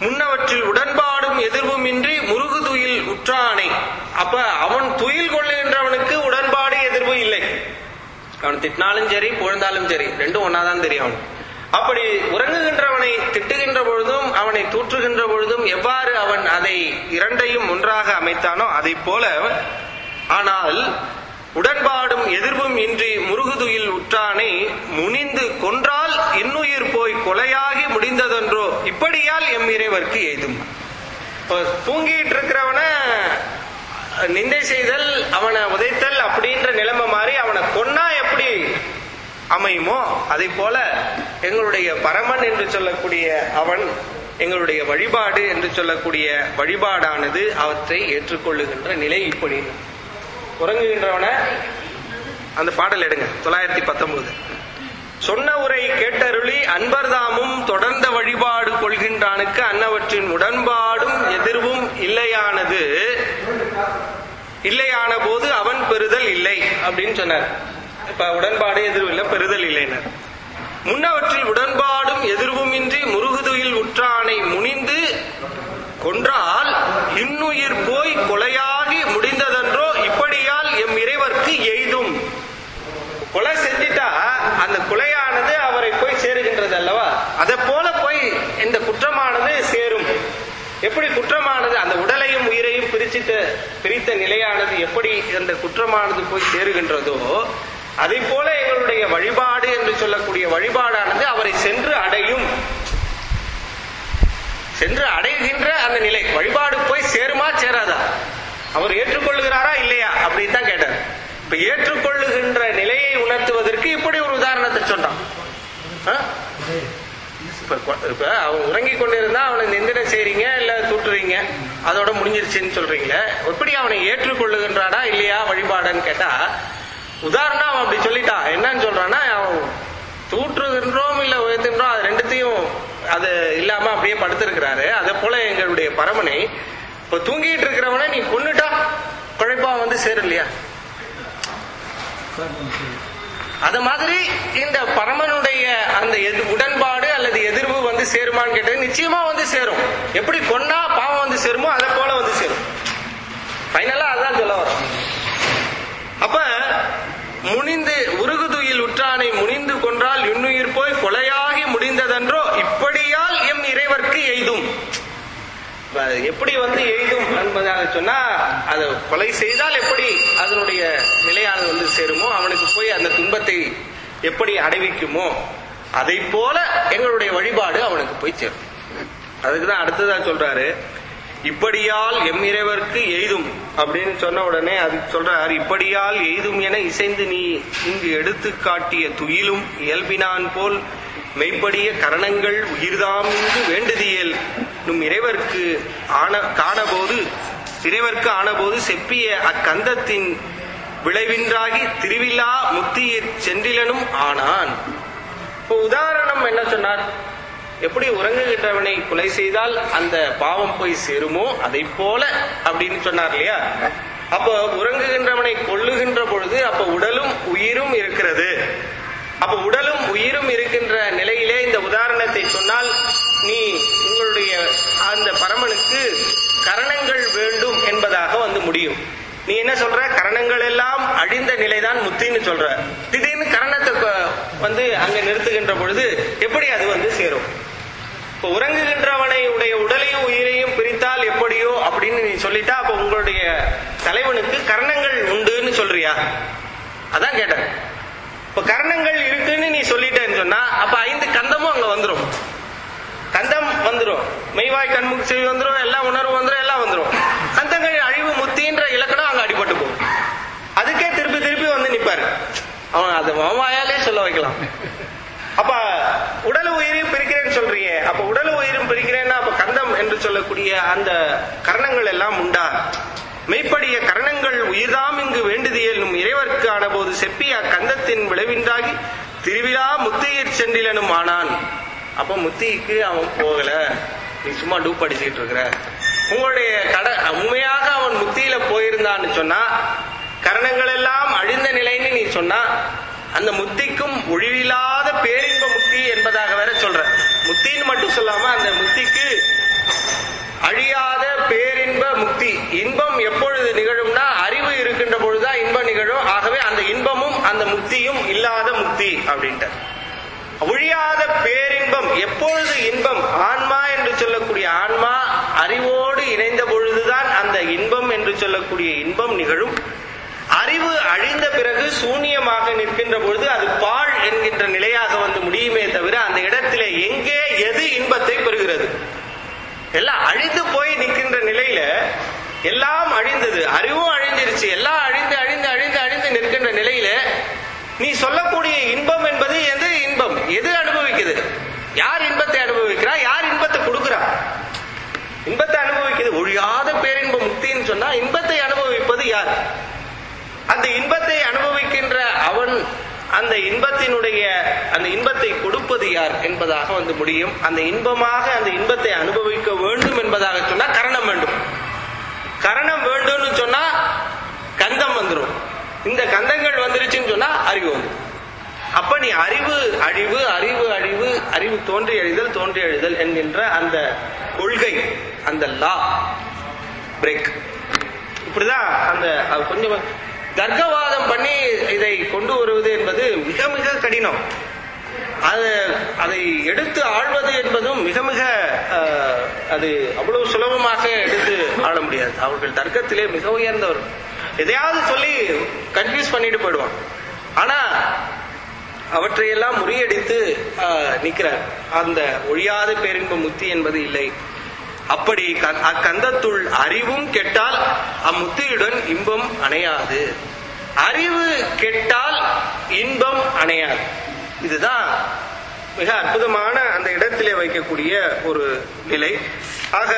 முன்னவற்றில் உடன்பாடும் எதிர்வும் இன்றி முருகு துயில் உற்றானை அப்ப அவன் துயில் கொள்ளுகின்றவனுக்கு உடன்பாடு எதிர்வு இல்லை அவன் திட்டினாலும் சரி புகழ்ந்தாலும் சரி ரெண்டும் ஒன்னாதான் தெரியும் அவனுக்கு அப்படி உறங்குகின்றவனை திட்டுகின்ற பொழுதும் அவனை தூற்றுகின்ற பொழுதும் எவ்வாறு அவன் அதை இரண்டையும் ஒன்றாக அமைத்தானோ அதை போல ஆனால் உடன்பாடும் எதிர்வும் இன்றி முருகுதுயில் உற்றானை முனிந்து கொன்றால் இன்னுயிர் போய் கொலையாகி முடிந்ததென்றோ இப்படியால் எம் இறைவர்க்கு எய்தும் இப்போ தூங்கிட்டு இருக்கிறவன நிந்தை செய்தல் அவனை உதைத்தல் அப்படின்ற நிலைமை மாறி அவனை கொன்னா எப்படி அமையுமோ அதை போல எங்களுடைய பரமன் என்று சொல்லக்கூடிய அவன் எங்களுடைய வழிபாடு என்று சொல்லக்கூடிய வழிபாடானது அவற்றை ஏற்றுக்கொள்ளுகின்ற நிலை இப்படி உறங்குகின்றவன அந்த பாடல் எடுங்க தொள்ளாயிரத்தி பத்தொன்பது சொன்ன உரை கேட்டருளி அன்பர்தாமும் தொடர்ந்த வழிபாடு கொள்கின்றானுக்கு அன்னவற்றின் உடன்பாடும் எதிர்வும் இல்லையானது இல்லையான போது அவன் பெறுதல் இல்லை அப்படின்னு சொன்னார் இப்ப உடன்பாடு எதிர்வு இல்லை பெறுதல் இல்லைனர் முன்னவற்றில் உடன்பாடும் எதிர்வும் இன்றி முருகுதுயில் உற்றானை முனிந்து கொன்றால் இன்னுயிர் போய் கொலையாகி முடிந்ததென்றோ இப்படியால் எம் இறைவர்க்கு எய்தும் கொலை செஞ்சிட்டா அந்த கொலையானது அவரை போய் சேருகின்றது அல்லவா அதை போல போய் இந்த குற்றமானது சேரும் எப்படி குற்றமானது அந்த உடலையும் உயிரையும் பிரிச்சிட்ட பிரித்த நிலையானது எப்படி அந்த குற்றமானது போய் சேருகின்றதோ அதை போல எங்களுடைய வழிபாடு என்று சொல்லக்கூடிய வழிபாடானது அவரை சென்று அடையும் சென்று அடைகின்ற அந்த நிலை வழிபாடு போய் சேருமா சேராதா அவர் ஏற்றுக்கொள்ளுகிறாரா இல்லையா அப்படின்னு தான் கேட்டார் இப்ப ஏற்றுக்கொள்ளுகின்ற நிலையை உணர்த்துவதற்கு இப்படி ஒரு உதாரணத்தை சொன்னான் ஆ? இப்ப கொ- இப்ப அவன் உறங்கி கொண்டிருந்தா அவனை நிந்தினை செய்றீங்க இல்ல தூட்டுறீங்க அதோட முடிஞ்சிருச்சுன்னு சொல்றீங்களே எப்படி அவனை ஏற்றுக்கொள்ளுகின்றானா இல்லையா வழிபாடுன்னு கேட்டா உதாரணம் அவன் அப்படி சொல்லிட்டான் என்னன்னு சொல்றான்னா அவன் தூற்றுகின்றோம் இல்ல உயர்த்துகின்றோம் அது ரெண்டுத்தையும் அது இல்லாம அப்படியே படுத்திருக்கிறாரு அதே போல எங்களுடைய பரமனை இப்ப தூங்கிட்டு இருக்கிறவனை நீ கொன்னுட்டா குழைப்பா வந்து சேரும் இல்லையா அது மாதிரி இந்த பரமனுடைய அந்த எது உடன்பாடு அல்லது எதிர்வு வந்து சேருமான்னு கேட்டது நிச்சயமா வந்து சேரும் எப்படி கொன்னா பாவம் வந்து சேருமோ அதை போல வந்து சேரும் ஃபைனலா அதான் சொல்ல வரோம் அப்ப முனிந்து உருகுதுயில் உற்றானை முனிந்து கொன்றால் இன்னுயிர் போய் கொலையாகி முடிந்ததன்றோ இப்படியால் எம் இறைவர்க்கு எய்தும் இப்ப அது எப்படி வந்து எய்தும் என்பதாக சொன்னா அது கொலை செய்தால் எப்படி அதனுடைய நிலையானது வந்து சேருமோ அவனுக்கு போய் அந்த துன்பத்தை எப்படி அடைவிக்குமோ அதை போல எங்களுடைய வழிபாடு அவனுக்கு போய் சேரும் அதுக்குதான் அடுத்ததா சொல்றாரு இப்படியால் எம் இறைவர்க்கு எய்தும் அப்படின்னு சொன்ன உடனே அது சொல்றார் இப்படியால் எய்தும் என இசைந்து நீ இங்கு எடுத்து காட்டிய துயிலும் இயல்பினான் போல் மெய்ப்படிய கரணங்கள் உயிர்தாம் இங்கு வேண்டுதியல் நும் இறைவர்க்கு ஆன காணபோது இறைவர்க்கு ஆனபோது செப்பிய அக்கந்தத்தின் விளைவின்றாகி திருவிழா முத்தியிற் சென்றிலனும் ஆனான் இப்போ உதாரணம் என்ன சொன்னார் எப்படி உறங்குகின்றவனை கொலை செய்தால் அந்த பாவம் போய் சேருமோ அதை போல அப்படின்னு சொன்னார் இல்லையா அப்போ உறங்குகின்றவனை கொல்லுகின்ற பொழுது அப்ப உடலும் உயிரும் இருக்கிறது அப்ப உடலும் உயிரும் இருக்கின்ற நிலையிலே இந்த உதாரணத்தை சொன்னால் நீ உங்களுடைய அந்த பரமனுக்கு கரணங்கள் வேண்டும் என்பதாக வந்து முடியும் நீ என்ன சொல்ற கரணங்கள் எல்லாம் அழிந்த நிலைதான் முத்தின்னு சொல்ற திடீர்னு கரணத்தை கொ- வந்து அங்க நிறுத்துகின்ற பொழுது எப்படி அது வந்து சேரும் இப்ப உறங்குகின்றவனை உடைய உடலையும் உயிரையும் பிரித்தால் எப்படியோ அப்படின்னு நீ சொல்லிட்டா அப்ப உங்களுடைய தலைவனுக்கு கரணங்கள் உண்டுன்னு சொல்றியா அதான் கேட்டேன் இப்ப கரணங்கள் இருக்குன்னு நீ சொல்லிட்டேன்னு சொன்னா அப்ப ஐந்து கந்தமும் அங்க வந்துரும் கந்தம் வந்துரும் மெய்வாய் கண்முக்கு செவி வந்துரும் எல்லாம் உணர்வு வந்துரும் எல்லாம் வந்துரும் கந்தங்கள் அழிவு முத்தின்ற இலக்கணம் அங்க அடிபட்டு போகும் அதுக்கே திருப்பி திருப்பி வந்து நிப்பாரு அவன் அது மாமாயாலே சொல்ல வைக்கலாம் அப்ப உடல் உயிரையும் பிரிக்கிறேன்னு சொல்றீங்க அப்ப உடல் உயிரும் பிரிக்கிறேன்னா அப்ப கந்தம் என்று சொல்லக்கூடிய அந்த கரணங்கள் எல்லாம் உண்டா மெய்ப்படிய கரணங்கள் உயிர்தாம் இங்கு வேண்டுதியலும் இறைவர்க்கு ஆனபோது செப்பிய கந்தத்தின் விளைவின்றாகி திருவிழா முத்தியிற் சென்றிலனும் ஆனான் அப்ப முத்திக்கு அவன் போகல நீ சும்மா டூப் அடிச்சுக்கிட்டு இருக்கிற உங்களுடைய கட உண்மையாக அவன் முத்தியில போயிருந்தான்னு சொன்னா கரணங்கள் எல்லாம் அழிந்த நிலைன்னு நீ சொன்னா அந்த முத்திக்கும் ஒழிவில்லாத பேரின்ப முக்தி என்பதாக வேற சொல்ற முத்தின்னு மட்டும் சொல்லாம அந்த முத்திக்கு அழியாத பேரின்ப முக்தி இன்பம் எப்பொழுது நிகழும்னா அறிவு இருக்கின்ற பொழுதுதான் இன்பம் நிகழும் ஆகவே அந்த இன்பமும் அந்த முக்தியும் இல்லாத முக்தி அப்படின்ட்டு ஒழியாத பேரின்பம் எப்பொழுது இன்பம் ஆன்மா என்று சொல்லக்கூடிய ஆன்மா அறிவோடு இணைந்த பொழுதுதான் அந்த இன்பம் என்று சொல்லக்கூடிய இன்பம் நிகழும் அறிவு அழிந்த பிறகு சூனியமாக நிற்கின்ற பொழுது அது பாழ் என்கின்ற நிலையாக வந்து முடியுமே தவிர அந்த இடத்திலே எங்கே எது இன்பத்தை பெறுகிறது எல்லாம் அழிந்து போய் நிற்கின்ற நிலையில எல்லாம் அழிந்தது அறிவும் அழிஞ்சிருச்சு எல்லாம் அழிந்து அழிந்து அழிந்து அழிந்து நிற்கின்ற நிலையில நீ சொல்லக்கூடிய இன்பம் என்பது எது இன்பம் எது அனுபவிக்குது யார் இன்பத்தை அனுபவிக்கிறா யார் இன்பத்தை கொடுக்கிறா இன்பத்தை அனுபவிக்குது ஒழியாத பேரின்ப முக்தின்னு சொன்னா இன்பத்தை அனுபவிப்பது யார் அந்த இன்பத்தை அனுபவிக்கின்ற அவன் அந்த இன்பத்தினுடைய அந்த இன்பத்தை கொடுப்பது யார் என்பதாக வந்து முடியும் அந்த இன்பமாக அந்த இன்பத்தை அனுபவிக்க வேண்டும் என்பதாக சொன்னா கரணம் வேண்டும் கரணம் வேண்டும்னு சொன்னா கந்தம் வந்துடும் இந்த கந்தங்கள் வந்துருச்சுன்னு சொன்னா அறிவு வந்துடும் அப்ப நீ அறிவு அழிவு அறிவு அழிவு அறிவு தோன்றி அழிதல் தோன்றி அழிதல் என்கின்ற அந்த கொள்கை அந்த லா பிரேக் இப்படிதான் அந்த அது கொஞ்சம் தர்க்கவாதம் பண்ணி இதை கொண்டு வருவது என்பது மிக மிக கடினம் அது அதை எடுத்து ஆள்வது என்பதும் மிக மிக அஹ், அது அவ்வளவு சுலபமாக எடுத்து ஆள முடியாது அவர்கள் தர்க்கத்திலே மிக உயர்ந்தவர் எதையாவது சொல்லி கன்ஃபியூஸ் பண்ணிட்டு போயிடுவான் ஆனா அவற்றையெல்லாம் முறியடித்து ஆஹ், நிற்கிறார் அந்த ஒழியாத பேரின்ப முக்தி என்பது இல்லை அப்படி க- அக்கந்தத்துள் அறிவும் கெட்டால் அம்முத்தியுடன் இன்பம் அணையாது அறிவு கெட்டால் இன்பம் அணையாது இதுதான் மிக அற்புதமான அந்த இடத்திலே வைக்கக்கூடிய ஒரு நிலை ஆக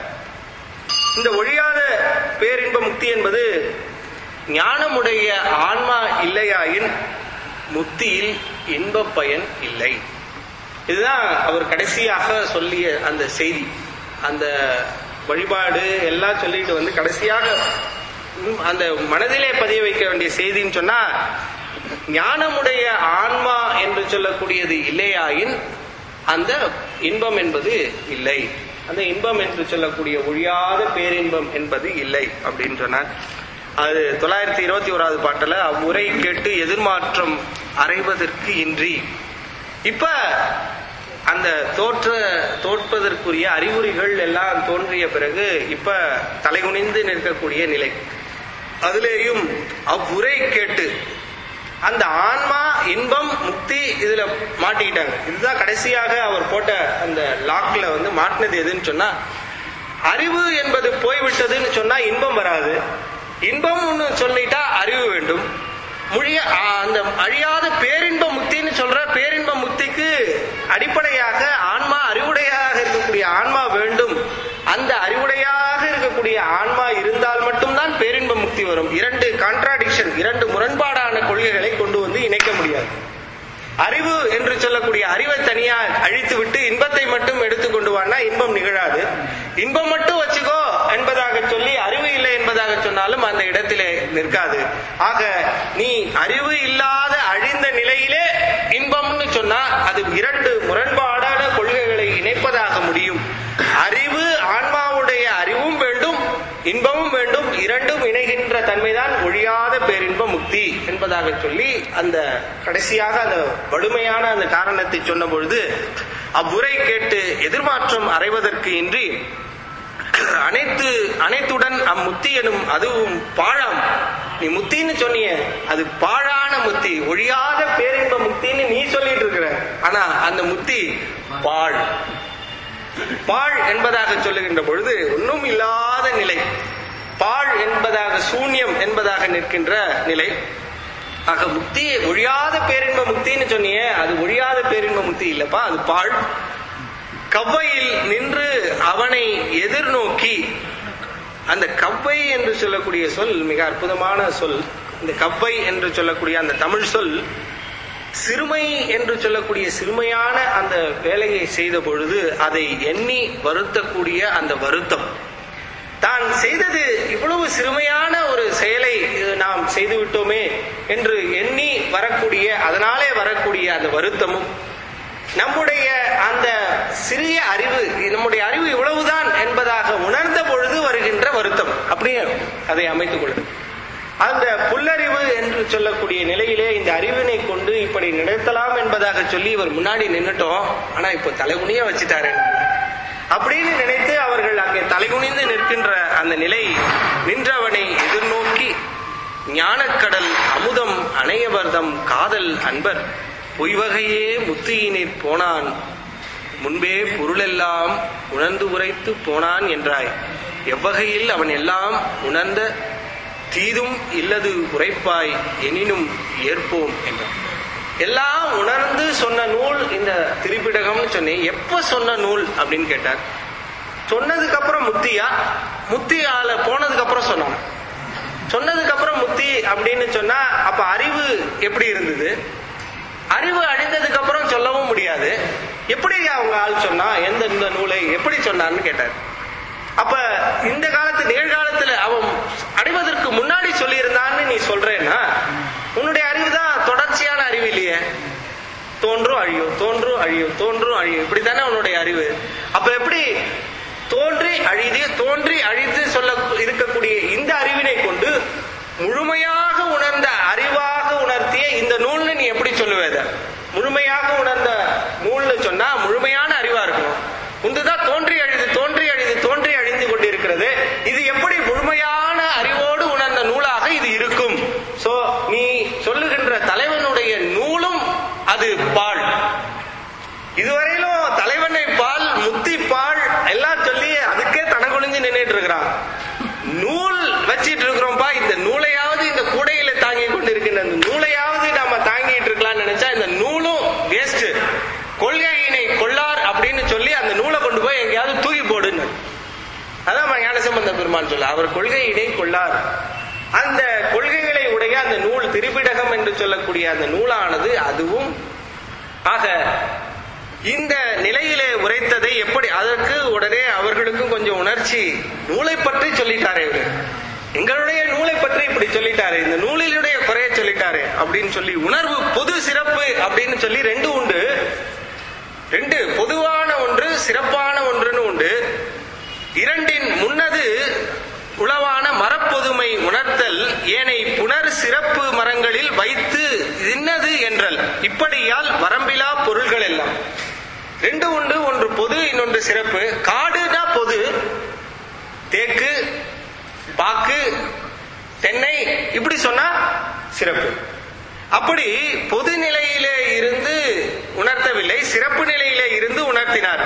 இந்த ஒழியாத பேரின்ப முக்தி என்பது ஞானமுடைய ஆன்மா இல்லையாயின் முக்தியில் இன்ப பயன் இல்லை இதுதான் அவர் கடைசியாக சொல்லிய அந்த செய்தி அந்த வழிபாடு எல்லாம் சொல்லிட்டு வந்து கடைசியாக ம், அந்த மனதிலே பதிய வைக்க வேண்டிய செய்தின்னு சொன்னா ஞானமுடைய ஆன்மா என்று சொல்லக்கூடியது இல்லையாயின் அந்த இன்பம் என்பது இல்லை அந்த இன்பம் என்று சொல்லக்கூடிய ஒழியாத பேரின்பம் என்பது இல்லை அப்படின்னு சொன்னார் அது தொள்ளாயிரத்தி இருபத்தி ஓராவது பாட்டுல அவ்வுரை கேட்டு எதிர்மாற்றம் அறைவதற்கு இன்றி இப்ப அந்த தோற்ற தோற்பதற்குரிய அறிகுறிகள் எல்லாம் தோன்றிய பிறகு இப்ப தலைகுனிந்து நிற்கக்கூடிய நிலை அதிலேயும் அவ்வுரை கேட்டு அந்த ஆன்மா இன்பம் முக்தி இதுல மாட்டிக்கிட்டாங்க இதுதான் கடைசியாக அவர் போட்ட அந்த லாக்ல வந்து மாட்டினது எதுன்னு சொன்னா அறிவு என்பது போய்விட்டதுன்னு சொன்னா இன்பம் வராது இன்பம்னு சொல்லிட்டா அறிவு வேண்டும் மொழிய அந்த அழியாத பேரின்ப முக்தின்னு சொல்ற பேரின்ப முக்திக்கு அடிப்படையாக ஆன்மா அறிவுடையாக இருக்கக்கூடிய ஆன்மா வேண்டும் அந்த அறிவுடையாக இருக்கக்கூடிய ஆன்மா இருந்தால் மட்டும்தான் பேரின்ப முக்தி வரும் இரண்டு கான்ட்ராடிக்ஷன் இரண்டு முரண்பாடான கொள்கைகளை கொண்டு வந்து இணைக்க முடியாது அறிவு என்று சொல்லக்கூடிய அறிவை தனியா அழித்து விட்டு இன்பத்தை மட்டும் எடுத்து கொண்டு வானா இன்பம் நிகழாது இன்பம் மட்டும் வச்சுக்கோ என்பதாக சொல்லி அறிவு இல்லை என்பதாக சொன்னாலும் அந்த இடத்திலே நிற்காது ஆக நீ அறிவு இல்லாத அழிந்த நிலையிலே இன்பம்னு சொன்னா அது இரண்டு முரண்பாடான கொள்கைகளை இணைப்பதாக முடியும் அறிவு ஆன்மாவுடைய அறிவும் வேண்டும் இன்பமும் வேண்டும் இரண்டும் இணைகின்ற தன்மைதான் ஒழியாத பேரின்ப முக்தி என்பதாக சொல்லி அந்த கடைசியாக அந்த வடுமையான அந்த காரணத்தை சொன்ன பொழுது அவ்வுரை கேட்டு எதிர்மாற்றம் அறைவதற்கு இன்றி அனைத்து அனைத்துடன் அம்முத்தி எனும் அதுவும் பாழாம் நீ முத்தின்னு சொன்னிய அது பாழான முத்தி ஒழியாத பேரின்ப முத்தின்னு நீ சொல்லிட்டு இருக்கிற ஆனா அந்த முத்தி பாழ் பாழ் என்பதாக சொல்லுகின்ற பொழுது ஒன்றும் இல்லாத நிலை பாழ் என்பதாக சூன்யம் என்பதாக நிற்கின்ற நிலை ஆக முக்தி ஒழியாத பேரின்ப முக்தின்னு சொன்னியே அது ஒழியாத பேரின்ப முக்தி இல்லப்பா அது பாழ் கவ்வையில் நின்று அவனை எதிர்நோக்கி அந்த கவ்வை என்று சொல்லக்கூடிய சொல் மிக அற்புதமான சொல் இந்த கவ்வை என்று சொல்லக்கூடிய அந்த தமிழ் சொல் சிறுமை என்று சொல்லக்கூடிய சிறுமையான அந்த வேலையை செய்த பொழுது அதை எண்ணி வருத்தக்கூடிய அந்த வருத்தம் தான் செய்தது இவ்வளவு சிறுமையான ஒரு செயலை இது நாம் செய்து விட்டோமே என்று எண்ணி வரக்கூடிய அதனாலே வரக்கூடிய அந்த வருத்தமும் நம்முடைய அந்த சிறிய அறிவு நம்முடைய அறிவு இவ்வளவுதான் என்பதாக உணர்ந்த பொழுது வருகின்ற வருத்தம் அப்படியே அதை அமைத்துக் கொள்ளுது அந்த புல்லறிவு என்று சொல்லக்கூடிய நிலையிலே இந்த அறிவினை கொண்டு இப்படி நினைத்தலாம் என்பதாக சொல்லி இவர் முன்னாடி நின்னுட்டோம் ஆனா இப்போ தலைகுனிய வச்சுட்டாரு அப்படின்னு நினைத்து அவர்கள் அங்கே தலைகுனிந்து நிற்கின்ற அந்த நிலை நின்றவனை எதிர்நோக்கி ஞானக்கடல் அமுதம் அணையவர்தம் காதல் அன்பர் பொய்வகையே முத்தியினிற் போனான் முன்பே பொருளெல்லாம் உணர்ந்து உரைத்து போனான் என்றாய் எவ்வகையில் அவன் எல்லாம் உணர்ந்த தீதும் இல்லது உரைப்பாய் எனினும் ஏற்போம் என்றான் எல்லாம் உணர்ந்து சொன்ன நூல் இந்த திரிபிடகம்னு சொன்னேன் எப்ப சொன்ன நூல் அப்படின்னு கேட்டார் சொன்னதுக்கு அப்புறம் முத்தியா முத்தி ஆள போனதுக்கு அப்புறம் சொன்னாங்க சொன்னதுக்கு அப்புறம் முத்தி அப்படின்னு சொன்னா அப்ப அறிவு எப்படி இருந்தது அறிவு அழிந்ததுக்கு அப்புறம் சொல்லவும் முடியாது எப்படி அவங்க ஆள் சொன்னா எந்த இந்த நூலை எப்படி சொன்னான்னு கேட்டார் அப்ப இந்த காலத்து நிகழ்காலத்துல அவன் அடைவதற்கு முன்னாடி சொல்லியிருந்தான்னு நீ சொல்றேன்னா உன்னுடைய அறிவு தான் தொடர்ச்சியான அறிவு இல்லையே தோன்றும் அழியும் தோன்றும் அழியும் தோன்றும் அழியும் இப்படித்தானே உன்னுடைய அறிவு அப்ப எப்படி தோன்றி அழிது தோன்றி அழித்து சொல்ல இருக்கக்கூடிய இந்த அறிவினை கொண்டு முழுமையாக உணர்ந்த அறிவாக உணர்த்திய இந்த நூல்னு நீ எப்படி சொல்லுவேத முழுமையாக உணர்ந்த நூல்னு சொன்னா முழுமையான அறிவா இருக்கணும் உந்துதான் தோன்றி அழிது தோன்றி அழிது தோன்றி அழிந்து கொண்டிருக்கிறது இது எப்படி முழுமையான அறிவோடு உணர்ந்த நூலாக இது இருக்கும் சோ நீ சொல்லுகின்ற தலைவனுடைய நூலும் அது பால் இதுவரையிலும் தலைவனை பால் முத்தி பால் எல்லாம் சொல்லி அதுக்கே தனகுழிஞ்சு நின்றுட்டு இருக்கிறான் நூல் வச்சிட்டு இருக்கிறோம்ப்பா இந்த நூலையாவது இந்த கூடையில தாங்கி கொண்டு இருக்கின்ற அந்த நூலையாவது நாம தாங்கிட்டு இருக்கலாம்னு நினைச்சா இந்த நூலும் வேஸ்ட் கொள்கையினை கொள்ளார் அப்படின்னு சொல்லி அந்த நூலை கொண்டு போய் எங்கேயாவது தூக்கி போடுன்னு அதான் ஞானசம்பந்த பெருமான் சொல்ல அவர் கொள்கையினை கொள்ளார் அந்த கொள்கைகளை உடைய அந்த நூல் திரிபிடகம் என்று சொல்லக்கூடிய அந்த நூலானது அதுவும் ஆக இந்த நிலையிலே உரைத்ததை எப்படி அதற்கு உடனே அவர்களுக்கும் கொஞ்சம் உணர்ச்சி நூலை பற்றி சொல்லிட்டாரே இவரு எங்களுடைய நூலை பற்றி இப்படி சொல்லிட்டாரு இந்த நூலினுடைய குறைய சொல்லிட்டாரு அப்படின்னு சொல்லி உணர்வு பொது சிறப்பு அப்படின்னு சொல்லி ரெண்டு உண்டு ரெண்டு பொதுவான ஒன்று சிறப்பான ஒன்றுன்னு உண்டு இரண்டின் முன்னது உளவான மரப்பொதுமை உணர்த்தல் ஏனை புனர் சிறப்பு மரங்களில் வைத்து இன்னது என்றல் இப்படியால் வரம்பிலா பொருள்கள் எல்லாம் ரெண்டு உண்டு ஒன்று பொது இன்னொன்று சிறப்பு காடுனா பொது தேக்கு பாக்கு தென்னை இப்படி சொன்னா சிறப்பு அப்படி பொது நிலையிலே இருந்து உணர்த்தவில்லை சிறப்பு நிலையிலே இருந்து உணர்த்தினார்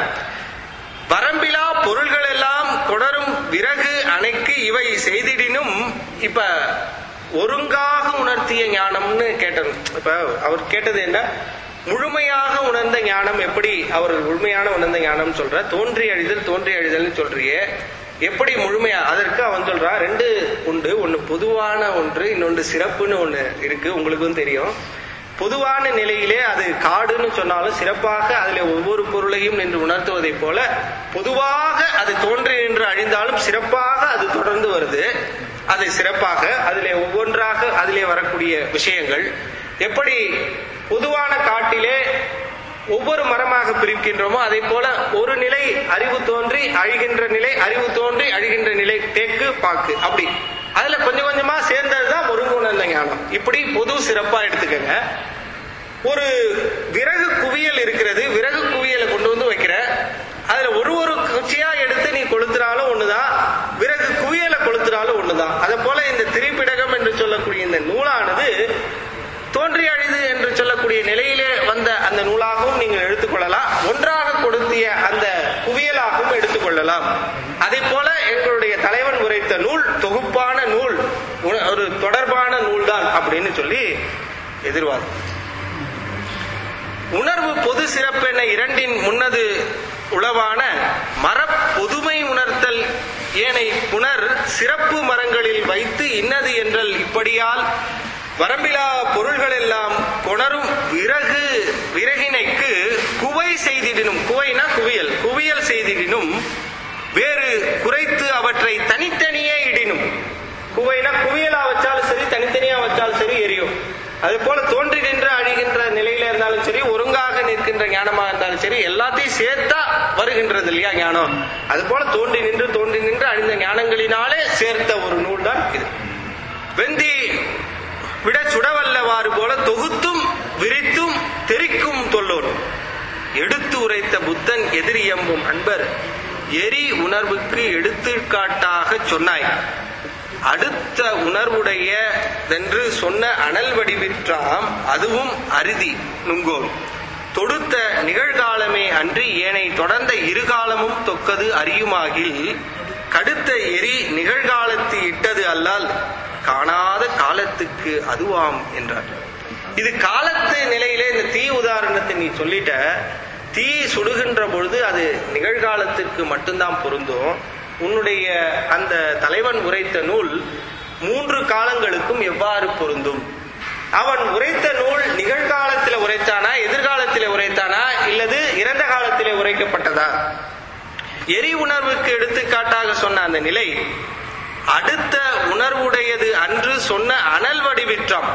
வரம்பிலா பொருள்கள் எல்லாம் கொடரும் விறகு அணைக்கு இவை செய்திடினும் இப்ப ஒருங்காக உணர்த்திய ஞானம்னு கேட்டது இப்ப அவர் கேட்டது என்ன முழுமையாக உணர்ந்த ஞானம் எப்படி அவர் முழுமையான உணர்ந்த ஞானம் சொல்ற தோன்றி அழிதல் தோன்றி அழிதல்னு சொல்றியே எப்படி முழுமையா அதற்கு அவன் சொல்றான் ரெண்டு உண்டு ஒன்னு பொதுவான ஒன்று இன்னொன்று சிறப்புன்னு ஒண்ணு இருக்கு உங்களுக்கும் தெரியும் பொதுவான நிலையிலே அது காடுன்னு சொன்னாலும் சிறப்பாக அதில் ஒவ்வொரு பொருளையும் நின்று உணர்த்துவதைப் போல பொதுவாக அது தோன்றி நின்று அழிந்தாலும் சிறப்பாக அது தொடர்ந்து வருது அது சிறப்பாக அதிலே ஒவ்வொன்றாக அதிலே வரக்கூடிய விஷயங்கள் எப்படி பொதுவான காட்டிலே ஒவ்வொரு மரமாக பிரிக்கின்றோமோ அதே போல ஒரு நிலை அறிவு தோன்றி அழிகின்ற நிலை அறிவு தோன்றி அழிகின்ற நிலை தேக்கு பாக்கு அப்படி அதுல கொஞ்சம் கொஞ்சமா சேர்ந்ததுதான் ஒருங்குணர்ந்த ஞானம் இப்படி பொது சிறப்பா எடுத்துக்கங்க ஒரு விறகு குவியல் இருக்கிறது விறகு குவியலை கொண்டு வந்து வைக்கிற அதுல ஒரு ஒரு குச்சியா எடுத்து நீ கொளுத்துறாலும் ஒண்ணுதான் விறகு குவியலை கொளுத்துறாலும் ஒண்ணுதான் அதே போல இந்த திரிபிடகம் என்று சொல்லக்கூடிய இந்த நூலானது தோன்றி அழிது என்று சொல்லக்கூடிய நிலையிலே வந்த அந்த நூலாகவும் நீங்கள் எடுத்துக்கொள்ளலாம் ஒன்றாக கொடுத்திய அந்த குவியலாகவும் எடுத்துக்கொள்ளலாம் அதே போல எங்களுடைய தலைவன் உரைத்த நூல் தொகுப்பான நூல் உண- ஒரு தொடர்பான நூல் தான் அப்படின்னு சொல்லி எதிர்வாதம் உணர்வு பொது சிறப்பென இரண்டின் முன்னது உளவான மரப் பொதுமை உணர்த்தல் ஏனை புனர் சிறப்பு மரங்களில் வைத்து இன்னது என்றல் இப்படியால் வரம்பிலா பொருள்கள் எல்லாம் கொணரும் விறகு விறகினைக்கு குவை செய்திடினும் குவைனா குவியல் குவியல் செய்திடினும் வேறு குறைத்து அவற்றை தனித்தனியே இடினும் குவைனா குவியலா வச்சாலும் சரி தனித்தனியா வச்சாலும் சரி எரியும் அது போல தோன்றி நின்று அழிகின்ற நிலையில இருந்தாலும் சரி ஒருங்காக நிற்கின்ற ஞானமா இருந்தாலும் சரி எல்லாத்தையும் சேர்த்தா வருகின்றது இல்லையா ஞானம் அது போல தோன்றி நின்று தோன்றி நின்று அழிந்த ஞானங்களினாலே சேர்த்த ஒரு நூல் தான் இது வெந்தி விட சுடவல்லவாறு போல தொகுத்தும் விரித்தும் தெரிக்கும் தொல்லோன் எடுத்து உரைத்த புத்தன் எதிரியம்பும் அன்பர் எரி உணர்வுக்கு எடுத்துக்காட்டாக சொன்னாய் அடுத்த உணர்வுடைய வென்று சொன்ன அனல் வடிவிற்றாம் அதுவும் அரிதி நுங்கோல் தொடுத்த நிகழ்காலமே அன்றி ஏனை தொடர்ந்த இருகாலமும் தொக்கது அறியுமாகில் கடுத்த எரி நிகழ்காலத்து இட்டது அல்லால் காணாத காலத்துக்கு அதுவாம் என்றார் இது காலத்து நிலையிலே இந்த தீ உதாரணத்தை நீ சொல்லிட்ட தீ சுடுகின்ற பொழுது அது நிகழ்காலத்திற்கு மட்டும்தான் பொருந்தும் உன்னுடைய அந்த தலைவன் உரைத்த நூல் மூன்று காலங்களுக்கும் எவ்வாறு பொருந்தும் அவன் உரைத்த நூல் நிகழ்காலத்தில உரைத்தானா எதிர்காலத்தில உரைத்தானா இல்லது இறந்த காலத்திலே உரைக்கப்பட்டதா எரி உணர்வுக்கு எடுத்துக்காட்டாக சொன்ன அந்த நிலை அடுத்த உணர்வுடையது அன்று சொன்ன அனல் வடிவிற்றாம்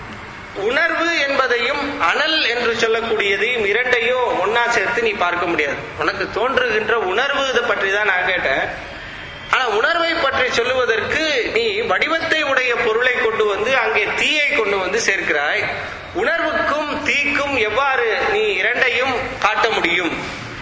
உணர்வு என்பதையும் அனல் என்று சொல்லக்கூடியதையும் இரண்டையும் ஒன்னா சேர்த்து நீ பார்க்க முடியாது உனக்கு தோன்றுகின்ற உணர்வு இதை பற்றி தான் நான் கேட்டேன் ஆனா உணர்வை பற்றி சொல்லுவதற்கு நீ வடிவத்தை உடைய பொருளை கொண்டு வந்து அங்கே தீயை கொண்டு வந்து சேர்க்கிறாய் உணர்வுக்கும் தீக்கும் எவ்வாறு நீ இரண்டையும் காட்ட முடியும்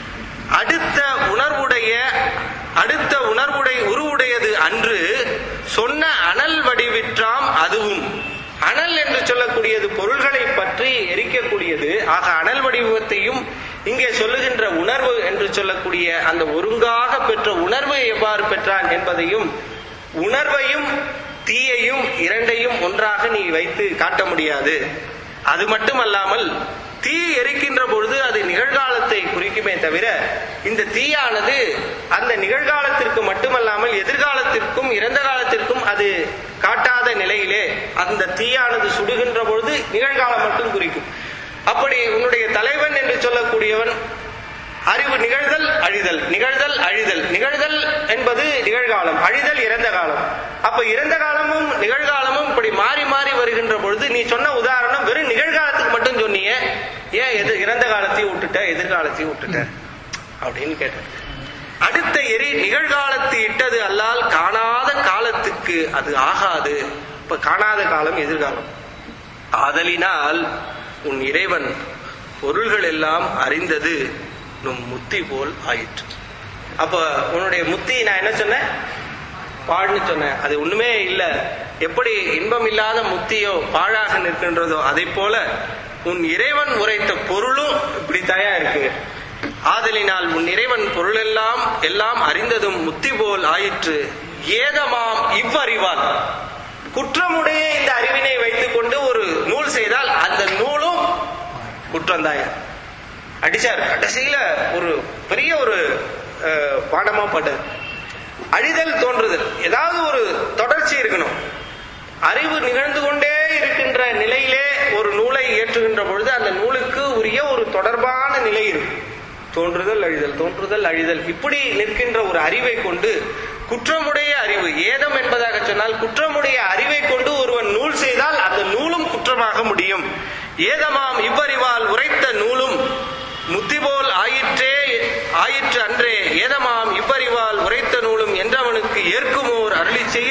அடுத்த உணர்வுடைய அடுத்த உணர்வுடை உருவுடையது அன்று சொன்ன அனல் வடிவிற்றாம் அதுவும் அனல் என்று சொல்லக்கூடியது பொருள்களை பற்றி எரிக்கக்கூடியது ஆக அனல் வடிவத்தையும் இங்கே சொல்லுகின்ற உணர்வு என்று சொல்லக்கூடிய அந்த ஒருங்காக பெற்ற உணர்வு எவ்வாறு பெற்றான் என்பதையும் உணர்வையும் தீயையும் இரண்டையும் ஒன்றாக நீ வைத்து காட்ட முடியாது அது மட்டுமல்லாமல் தீ எரிக்கின்ற பொழுது அது நிகழ்காலத்தை குறிக்குமே தவிர இந்த தீயானது அந்த நிகழ்காலத்திற்கு மட்டுமல்லாமல் எதிர்காலத்திற்கும் இறந்த காலத்திற்கும் அது காட்டாத நிலையிலே அந்த தீயானது சுடுகின்ற பொழுது நிகழ்காலம் மட்டும் குறிக்கும் அப்படி உன்னுடைய தலைவன் என்று சொல்லக்கூடியவன் அறிவு நிகழ்தல் அழிதல் நிகழ்தல் அழிதல் நிகழ்தல் என்பது நிகழ்காலம் அழிதல் இறந்த காலம் அப்ப இறந்த காலமும் நிகழ்காலமும் இப்படி மாறி மாறி வருகின்ற பொழுது நீ சொன்ன உதாரணம் வெறும் நிகழ்காலத்துக்கு மட்டும் சொன்னீங்க ஏன் எது இறந்த காலத்தையும் விட்டுட்ட எதிர்காலத்தையும் விட்டுட்ட அப்படின்னு கேட்டேன் அடுத்த எரி நிகழ்காலத்து இட்டது அல்லால் காணாத காலத்துக்கு அது ஆகாது இப்ப காணாத காலம் எதிர்காலம் ஆதலினால் உன் இறைவன் பொருள்கள் எல்லாம் அறிந்தது நும் முத்தி போல் ஆயிற்று அப்ப உன்னுடைய முத்தி நான் என்ன சொன்னேன் பாழ்னு சொன்னேன் அது ஒண்ணுமே இல்ல எப்படி இன்பம் இல்லாத முத்தியோ பாழாக நிற்கின்றதோ அதை போல உன் இறைவன் உரைத்த பொருளும் இப்படித்தாயா இருக்கு ஆதலினால் உன் இறைவன் பொருளெல்லாம் எல்லாம் அறிந்ததும் முத்தி போல் ஆயிற்று ஏதமாம் இவ்வறிவால் குற்றமுடைய இந்த அறிவினை வைத்துக் கொண்டு ஒரு நூல் செய்தால் அந்த நூலும் குற்றம்தாயா அடிச்சார் கடைசியில ஒரு பெரிய ஒரு அஹ், பாடமா பட்டது அழிதல் தோன்றுதல் ஏதாவது ஒரு தொடர்ச்சி இருக்கணும் அறிவு நிகழ்ந்து கொண்டே இருக்கின்ற நிலையிலே ஒரு நூலை ஏற்றுகின்ற பொழுது அந்த நூலுக்கு உரிய ஒரு தொடர்பான நிலை இருக்கும் தோன்றுதல் அழிதல் தோன்றுதல் அழிதல் இப்படி நிற்கின்ற ஒரு அறிவை கொண்டு குற்றமுடைய அறிவு ஏதம் என்பதாக சொன்னால் குற்றமுடைய அறிவை கொண்டு ஒருவன் நூல் செய்தால் அந்த நூலும் குற்றமாக முடியும் ஏதமாம் இவ்வறிவால் உரைத்த நூலும் முத்தி போல் ஆயிற்றே ஆயிற்று அன்றே ஏதமாம் இவ்வறிவால் உரைத்த நூலும் என்றவனுக்கு ஏற்குமோர் அருளி செய்ய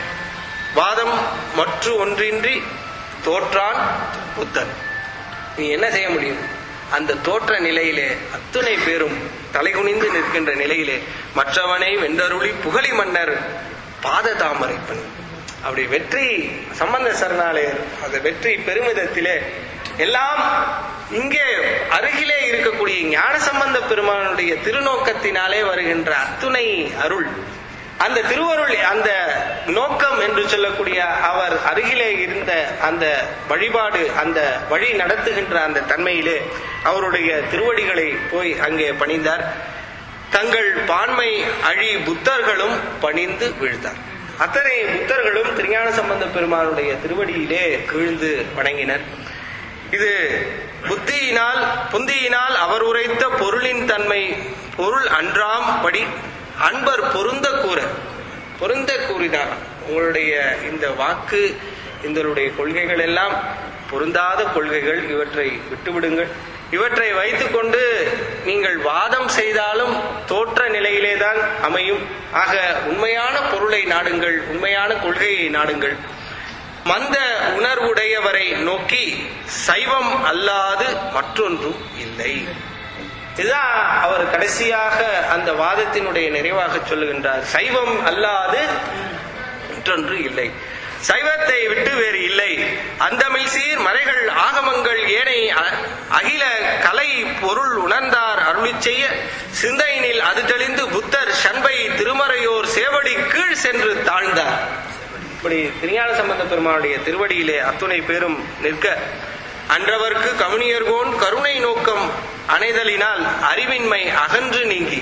வாதம் மற்ற ஒன்றின்றி தோற்றான் புத்தன் நீ என்ன செய்ய முடியும் அந்த தோற்ற நிலையிலே அத்துணை பேரும் தலைகுனிந்து நிற்கின்ற நிலையிலே மற்றவனை வென்றருளி புகழி மன்னர் பாத தாமரை பணி அப்படி வெற்றி சம்பந்த சரணாலயர் அந்த வெற்றி பெருமிதத்திலே எல்லாம் இங்கே அருகிலே இருக்கக்கூடிய ஞான சம்பந்த பெருமானுடைய திருநோக்கத்தினாலே வருகின்ற அத்துணை அருள் அந்த திருவருள் அந்த நோக்கம் என்று சொல்லக்கூடிய அவர் அருகிலே இருந்த அந்த வழிபாடு அந்த வழி நடத்துகின்ற அந்த தன்மையிலே அவருடைய திருவடிகளை போய் அங்கே பணிந்தார் தங்கள் பான்மை அழி புத்தர்களும் பணிந்து வீழ்ந்தார் அத்தனை புத்தர்களும் திருஞான சம்பந்த பெருமானுடைய திருவடியிலே கீழ்ந்து வணங்கினர் இது புத்தியினால் புந்தியினால் அவர் உரைத்த பொருளின் தன்மை பொருள் அன்றாம் படி அன்பர் பொருந்த கூற பொருந்த கூறினார் உங்களுடைய இந்த வாக்கு இதனுடைய கொள்கைகள் எல்லாம் பொருந்தாத கொள்கைகள் இவற்றை விட்டுவிடுங்கள் இவற்றை வைத்துக்கொண்டு நீங்கள் வாதம் செய்தாலும் தோற்ற நிலையிலேதான் அமையும் ஆக உண்மையான பொருளை நாடுங்கள் உண்மையான கொள்கையை நாடுங்கள் மந்த உணர்வுடையவரை நோக்கி சைவம் அல்லாது மற்றொன்றும் இல்லை இதுதான் அவர் கடைசியாக அந்த வாதத்தினுடைய நிறைவாக சொல்லுகின்றார் சைவம் அல்லாது மற்றொன்று இல்லை சைவத்தை விட்டு வேறு இல்லை அந்தமிழ் சீர் மறைகள் ஆகமங்கள் ஏனை அ- அகில கலை பொருள் உணர்ந்தார் அருளிச் செய்ய சிந்தையினில் அது தெளிந்து புத்தர் சண்பை திருமறையோர் சேவடி கீழ் சென்று தாழ்ந்தார் இப்படி திருஞான சம்பந்த பெருமானுடைய திருவடியிலே அத்துணை பேரும் நிற்க அன்றவர்க்கு கவுனியர்கோன் கருணை நோக்கம் அணைதலினால் அறிவின்மை அகன்று நீங்கி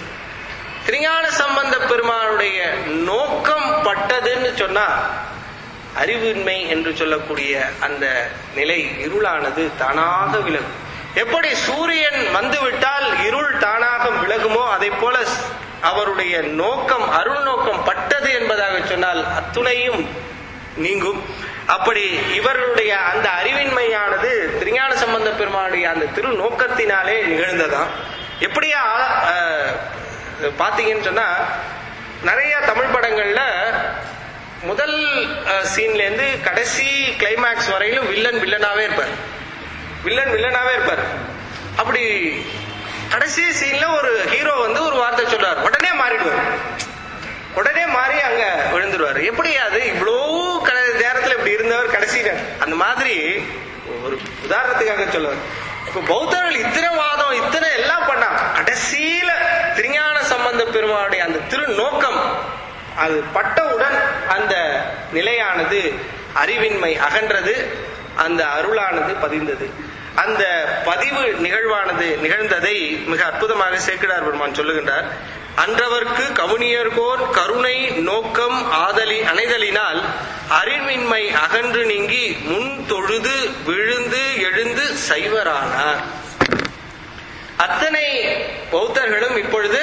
திருஞான சம்பந்த பெருமானுடைய நோக்கம் பட்டதுன்னு சொன்னா அறிவின்மை என்று சொல்லக்கூடிய அந்த நிலை இருளானது தானாக விலகும் எப்படி சூரியன் வந்துவிட்டால் இருள் தானாக விலகுமோ அதை போல அவருடைய நோக்கம் அருள் நோக்கம் பட்டது என்பதாக சொன்னால் அத்துணையும் நீங்கும் அப்படி இவர்களுடைய அந்த அறிவின்மையானது திருஞான சம்பந்த பெருமானுடைய அந்த திரு நோக்கத்தினாலே நிகழ்ந்ததாம் எப்படியா அஹ், பாத்தீங்கன்னு சொன்னா நிறைய தமிழ் படங்கள்ல முதல் சீன்ல இருந்து கடைசி கிளைமேக்ஸ் வரையிலும் வில்லன் வில்லனாவே இருப்பார் வில்லன் வில்லனாவே இருப்பார் அப்படி கடைசி சீன்ல ஒரு ஹீரோ வந்து ஒரு வார்த்தை சொல்றார் உடனே மாறிடுவார் உடனே மாறி அங்க விழுந்துருவாரு எப்படி அது இவ்வளோ கட- நேரத்துல இப்படி இருந்தவர் கடைசி நேரம். அந்த மாதிரி ஒரு உதாரணத்துக்காக சொல்லுவார் இப்ப பௌத்தர்கள் இத்தனை வாதம் இத்தனை எல்லாம் பண்ணாங்க கடைசியில திருஞான சம்பந்த பெருமானுடைய அந்த திரு நோக்கம் அது பட்டவுடன் அந்த நிலையானது அறிவின்மை அகன்றது அந்த அருளானது பதிந்தது அந்த பதிவு நிகழ்வானது நிகழ்ந்ததை மிக அற்புதமாக சேக்கிடார் பெருமான் சொல்லுகின்றார் அன்றவர்க்கு கவுனியர்கோர் கருணை நோக்கம் ஆதலி அணைதலினால் அறிவின்மை அகன்று நீங்கி முன் தொழுது விழுந்து எழுந்து சைவரானார் அத்தனை பௌத்தர்களும் இப்பொழுது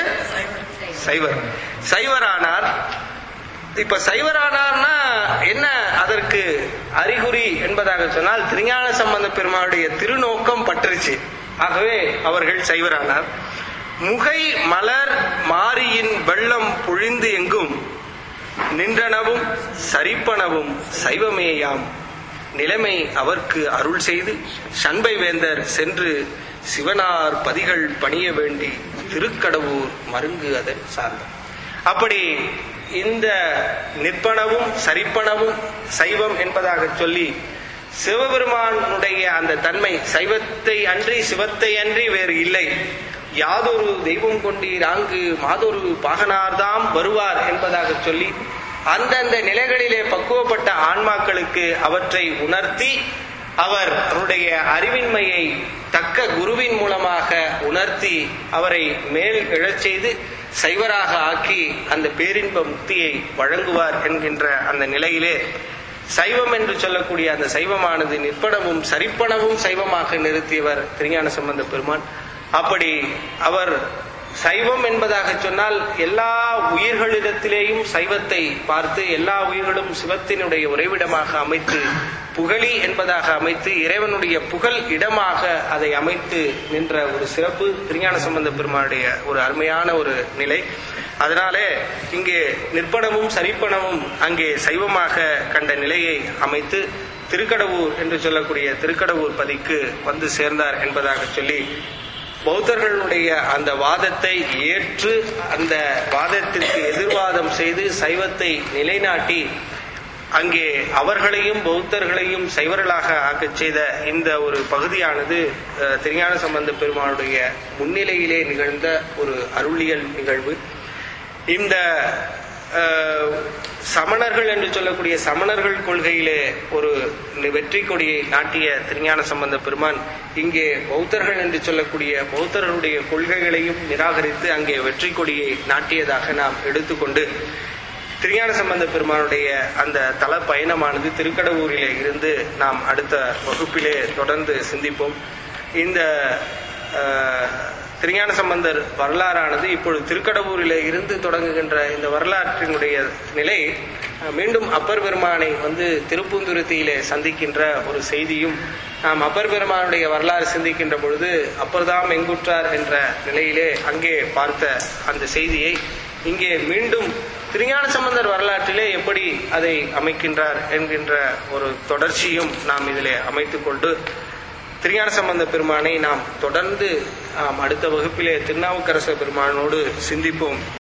சைவர் சைவரானார் இப்ப சைவரானார்னா என்ன அதற்கு அறிகுறி என்பதாக சொன்னால் திருஞான சம்பந்த பெருமாளுடைய திருநோக்கம் பற்றுச்சு ஆகவே அவர்கள் சைவரானார் முகை மலர் மாரியின் வெள்ளம் பொழிந்து எங்கும் நின்றனவும் சரிப்பனவும் சைவமேயாம் நிலைமை அவர்க்கு அருள் செய்து சண்பை வேந்தர் சென்று சிவனார் பதிகள் பணிய வேண்டி திருக்கடவுர் மருங்கு அதன் சார்ந்தார் அப்படி இந்த நிற்பனவும் சரிப்பனவும் சைவம் என்பதாக சொல்லி சிவபெருமானுடைய அந்த தன்மை சைவத்தை அன்றி சிவத்தை அன்றி வேறு இல்லை யாதொரு தெய்வம் கொண்டீர் அங்கு மாதொரு பாகனார்தாம் வருவார் என்பதாக சொல்லி அந்தந்த நிலைகளிலே பக்குவப்பட்ட ஆன்மாக்களுக்கு அவற்றை உணர்த்தி அவர் அவருடைய அறிவின்மையை தக்க குருவின் மூலமாக உணர்த்தி அவரை மேல் எழச் செய்து சைவராக ஆக்கி அந்த பேரின்ப முக்தியை வழங்குவார் என்கின்ற அந்த நிலையிலே சைவம் என்று சொல்லக்கூடிய அந்த சைவமானது நிற்பனவும் சரிப்பனவும் சைவமாக நிறுத்தியவர் திருஞான சம்பந்த பெருமான் அப்படி அவர் சைவம் என்பதாக சொன்னால் எல்லா உயிர்களிடத்திலேயும் சைவத்தை பார்த்து எல்லா உயிர்களும் சிவத்தினுடைய உறைவிடமாக அமைத்து புகழி என்பதாக அமைத்து இறைவனுடைய புகழ் இடமாக அதை அமைத்து நின்ற ஒரு சிறப்பு திருஞான சம்பந்த பெருமானுடைய ஒரு அருமையான ஒரு நிலை அதனாலே இங்கே நிற்பனமும் சரிப்பனமும் அங்கே சைவமாக கண்ட நிலையை அமைத்து திருக்கடவூர் என்று சொல்லக்கூடிய திருக்கடவூர் பதிக்கு வந்து சேர்ந்தார் என்பதாக சொல்லி பௌத்தர்களுடைய அந்த வாதத்தை ஏற்று அந்த வாதத்திற்கு எதிர்வாதம் செய்து சைவத்தை நிலைநாட்டி அங்கே அவர்களையும் பௌத்தர்களையும் சைவர்களாக ஆக்கச் செய்த இந்த ஒரு பகுதியானது அஹ், திருஞான சம்பந்த பெருமானுடைய முன்னிலையிலே நிகழ்ந்த ஒரு அருளியல் நிகழ்வு இந்த அஹ், சமணர்கள் என்று சொல்லக்கூடிய சமணர்கள் கொள்கையிலே ஒரு வெற்றி கொடியை நாட்டிய திருஞான சம்பந்த பெருமான் இங்கே பௌத்தர்கள் என்று சொல்லக்கூடிய பௌத்தர்களுடைய கொள்கைகளையும் நிராகரித்து அங்கே வெற்றி கொடியை நாட்டியதாக நாம் எடுத்துக்கொண்டு திருஞான சம்பந்த பெருமானுடைய அந்த தல பயணமானது திருக்கடவூரிலே இருந்து நாம் அடுத்த வகுப்பிலே தொடர்ந்து சிந்திப்போம் இந்த அஹ், திருஞான சம்பந்தர் வரலாறானது இப்பொழுது திருக்கடவூரிலே இருந்து தொடங்குகின்ற இந்த வரலாற்றினுடைய நிலை அஹ், மீண்டும் அப்பர் பெருமானை வந்து திருப்பூந்துருத்தியிலே சந்திக்கின்ற ஒரு செய்தியும் நாம் அப்பர் பெருமானுடைய வரலாறு சிந்திக்கின்ற பொழுது அப்பர்தாம் எங்குற்றார் என்ற நிலையிலே அங்கே பார்த்த அந்த செய்தியை இங்கே மீண்டும் திருஞான சம்பந்தர் வரலாற்றிலே எப்படி அதை அமைக்கின்றார் என்கின்ற ஒரு தொடர்ச்சியும் நாம் இதிலே அமைத்துக் கொண்டு திருஞான சம்பந்த பெருமானை நாம் தொடர்ந்து ஆம், அடுத்த வகுப்பிலே திருநாவுக்கரசர் பெருமானோடு சிந்திப்போம்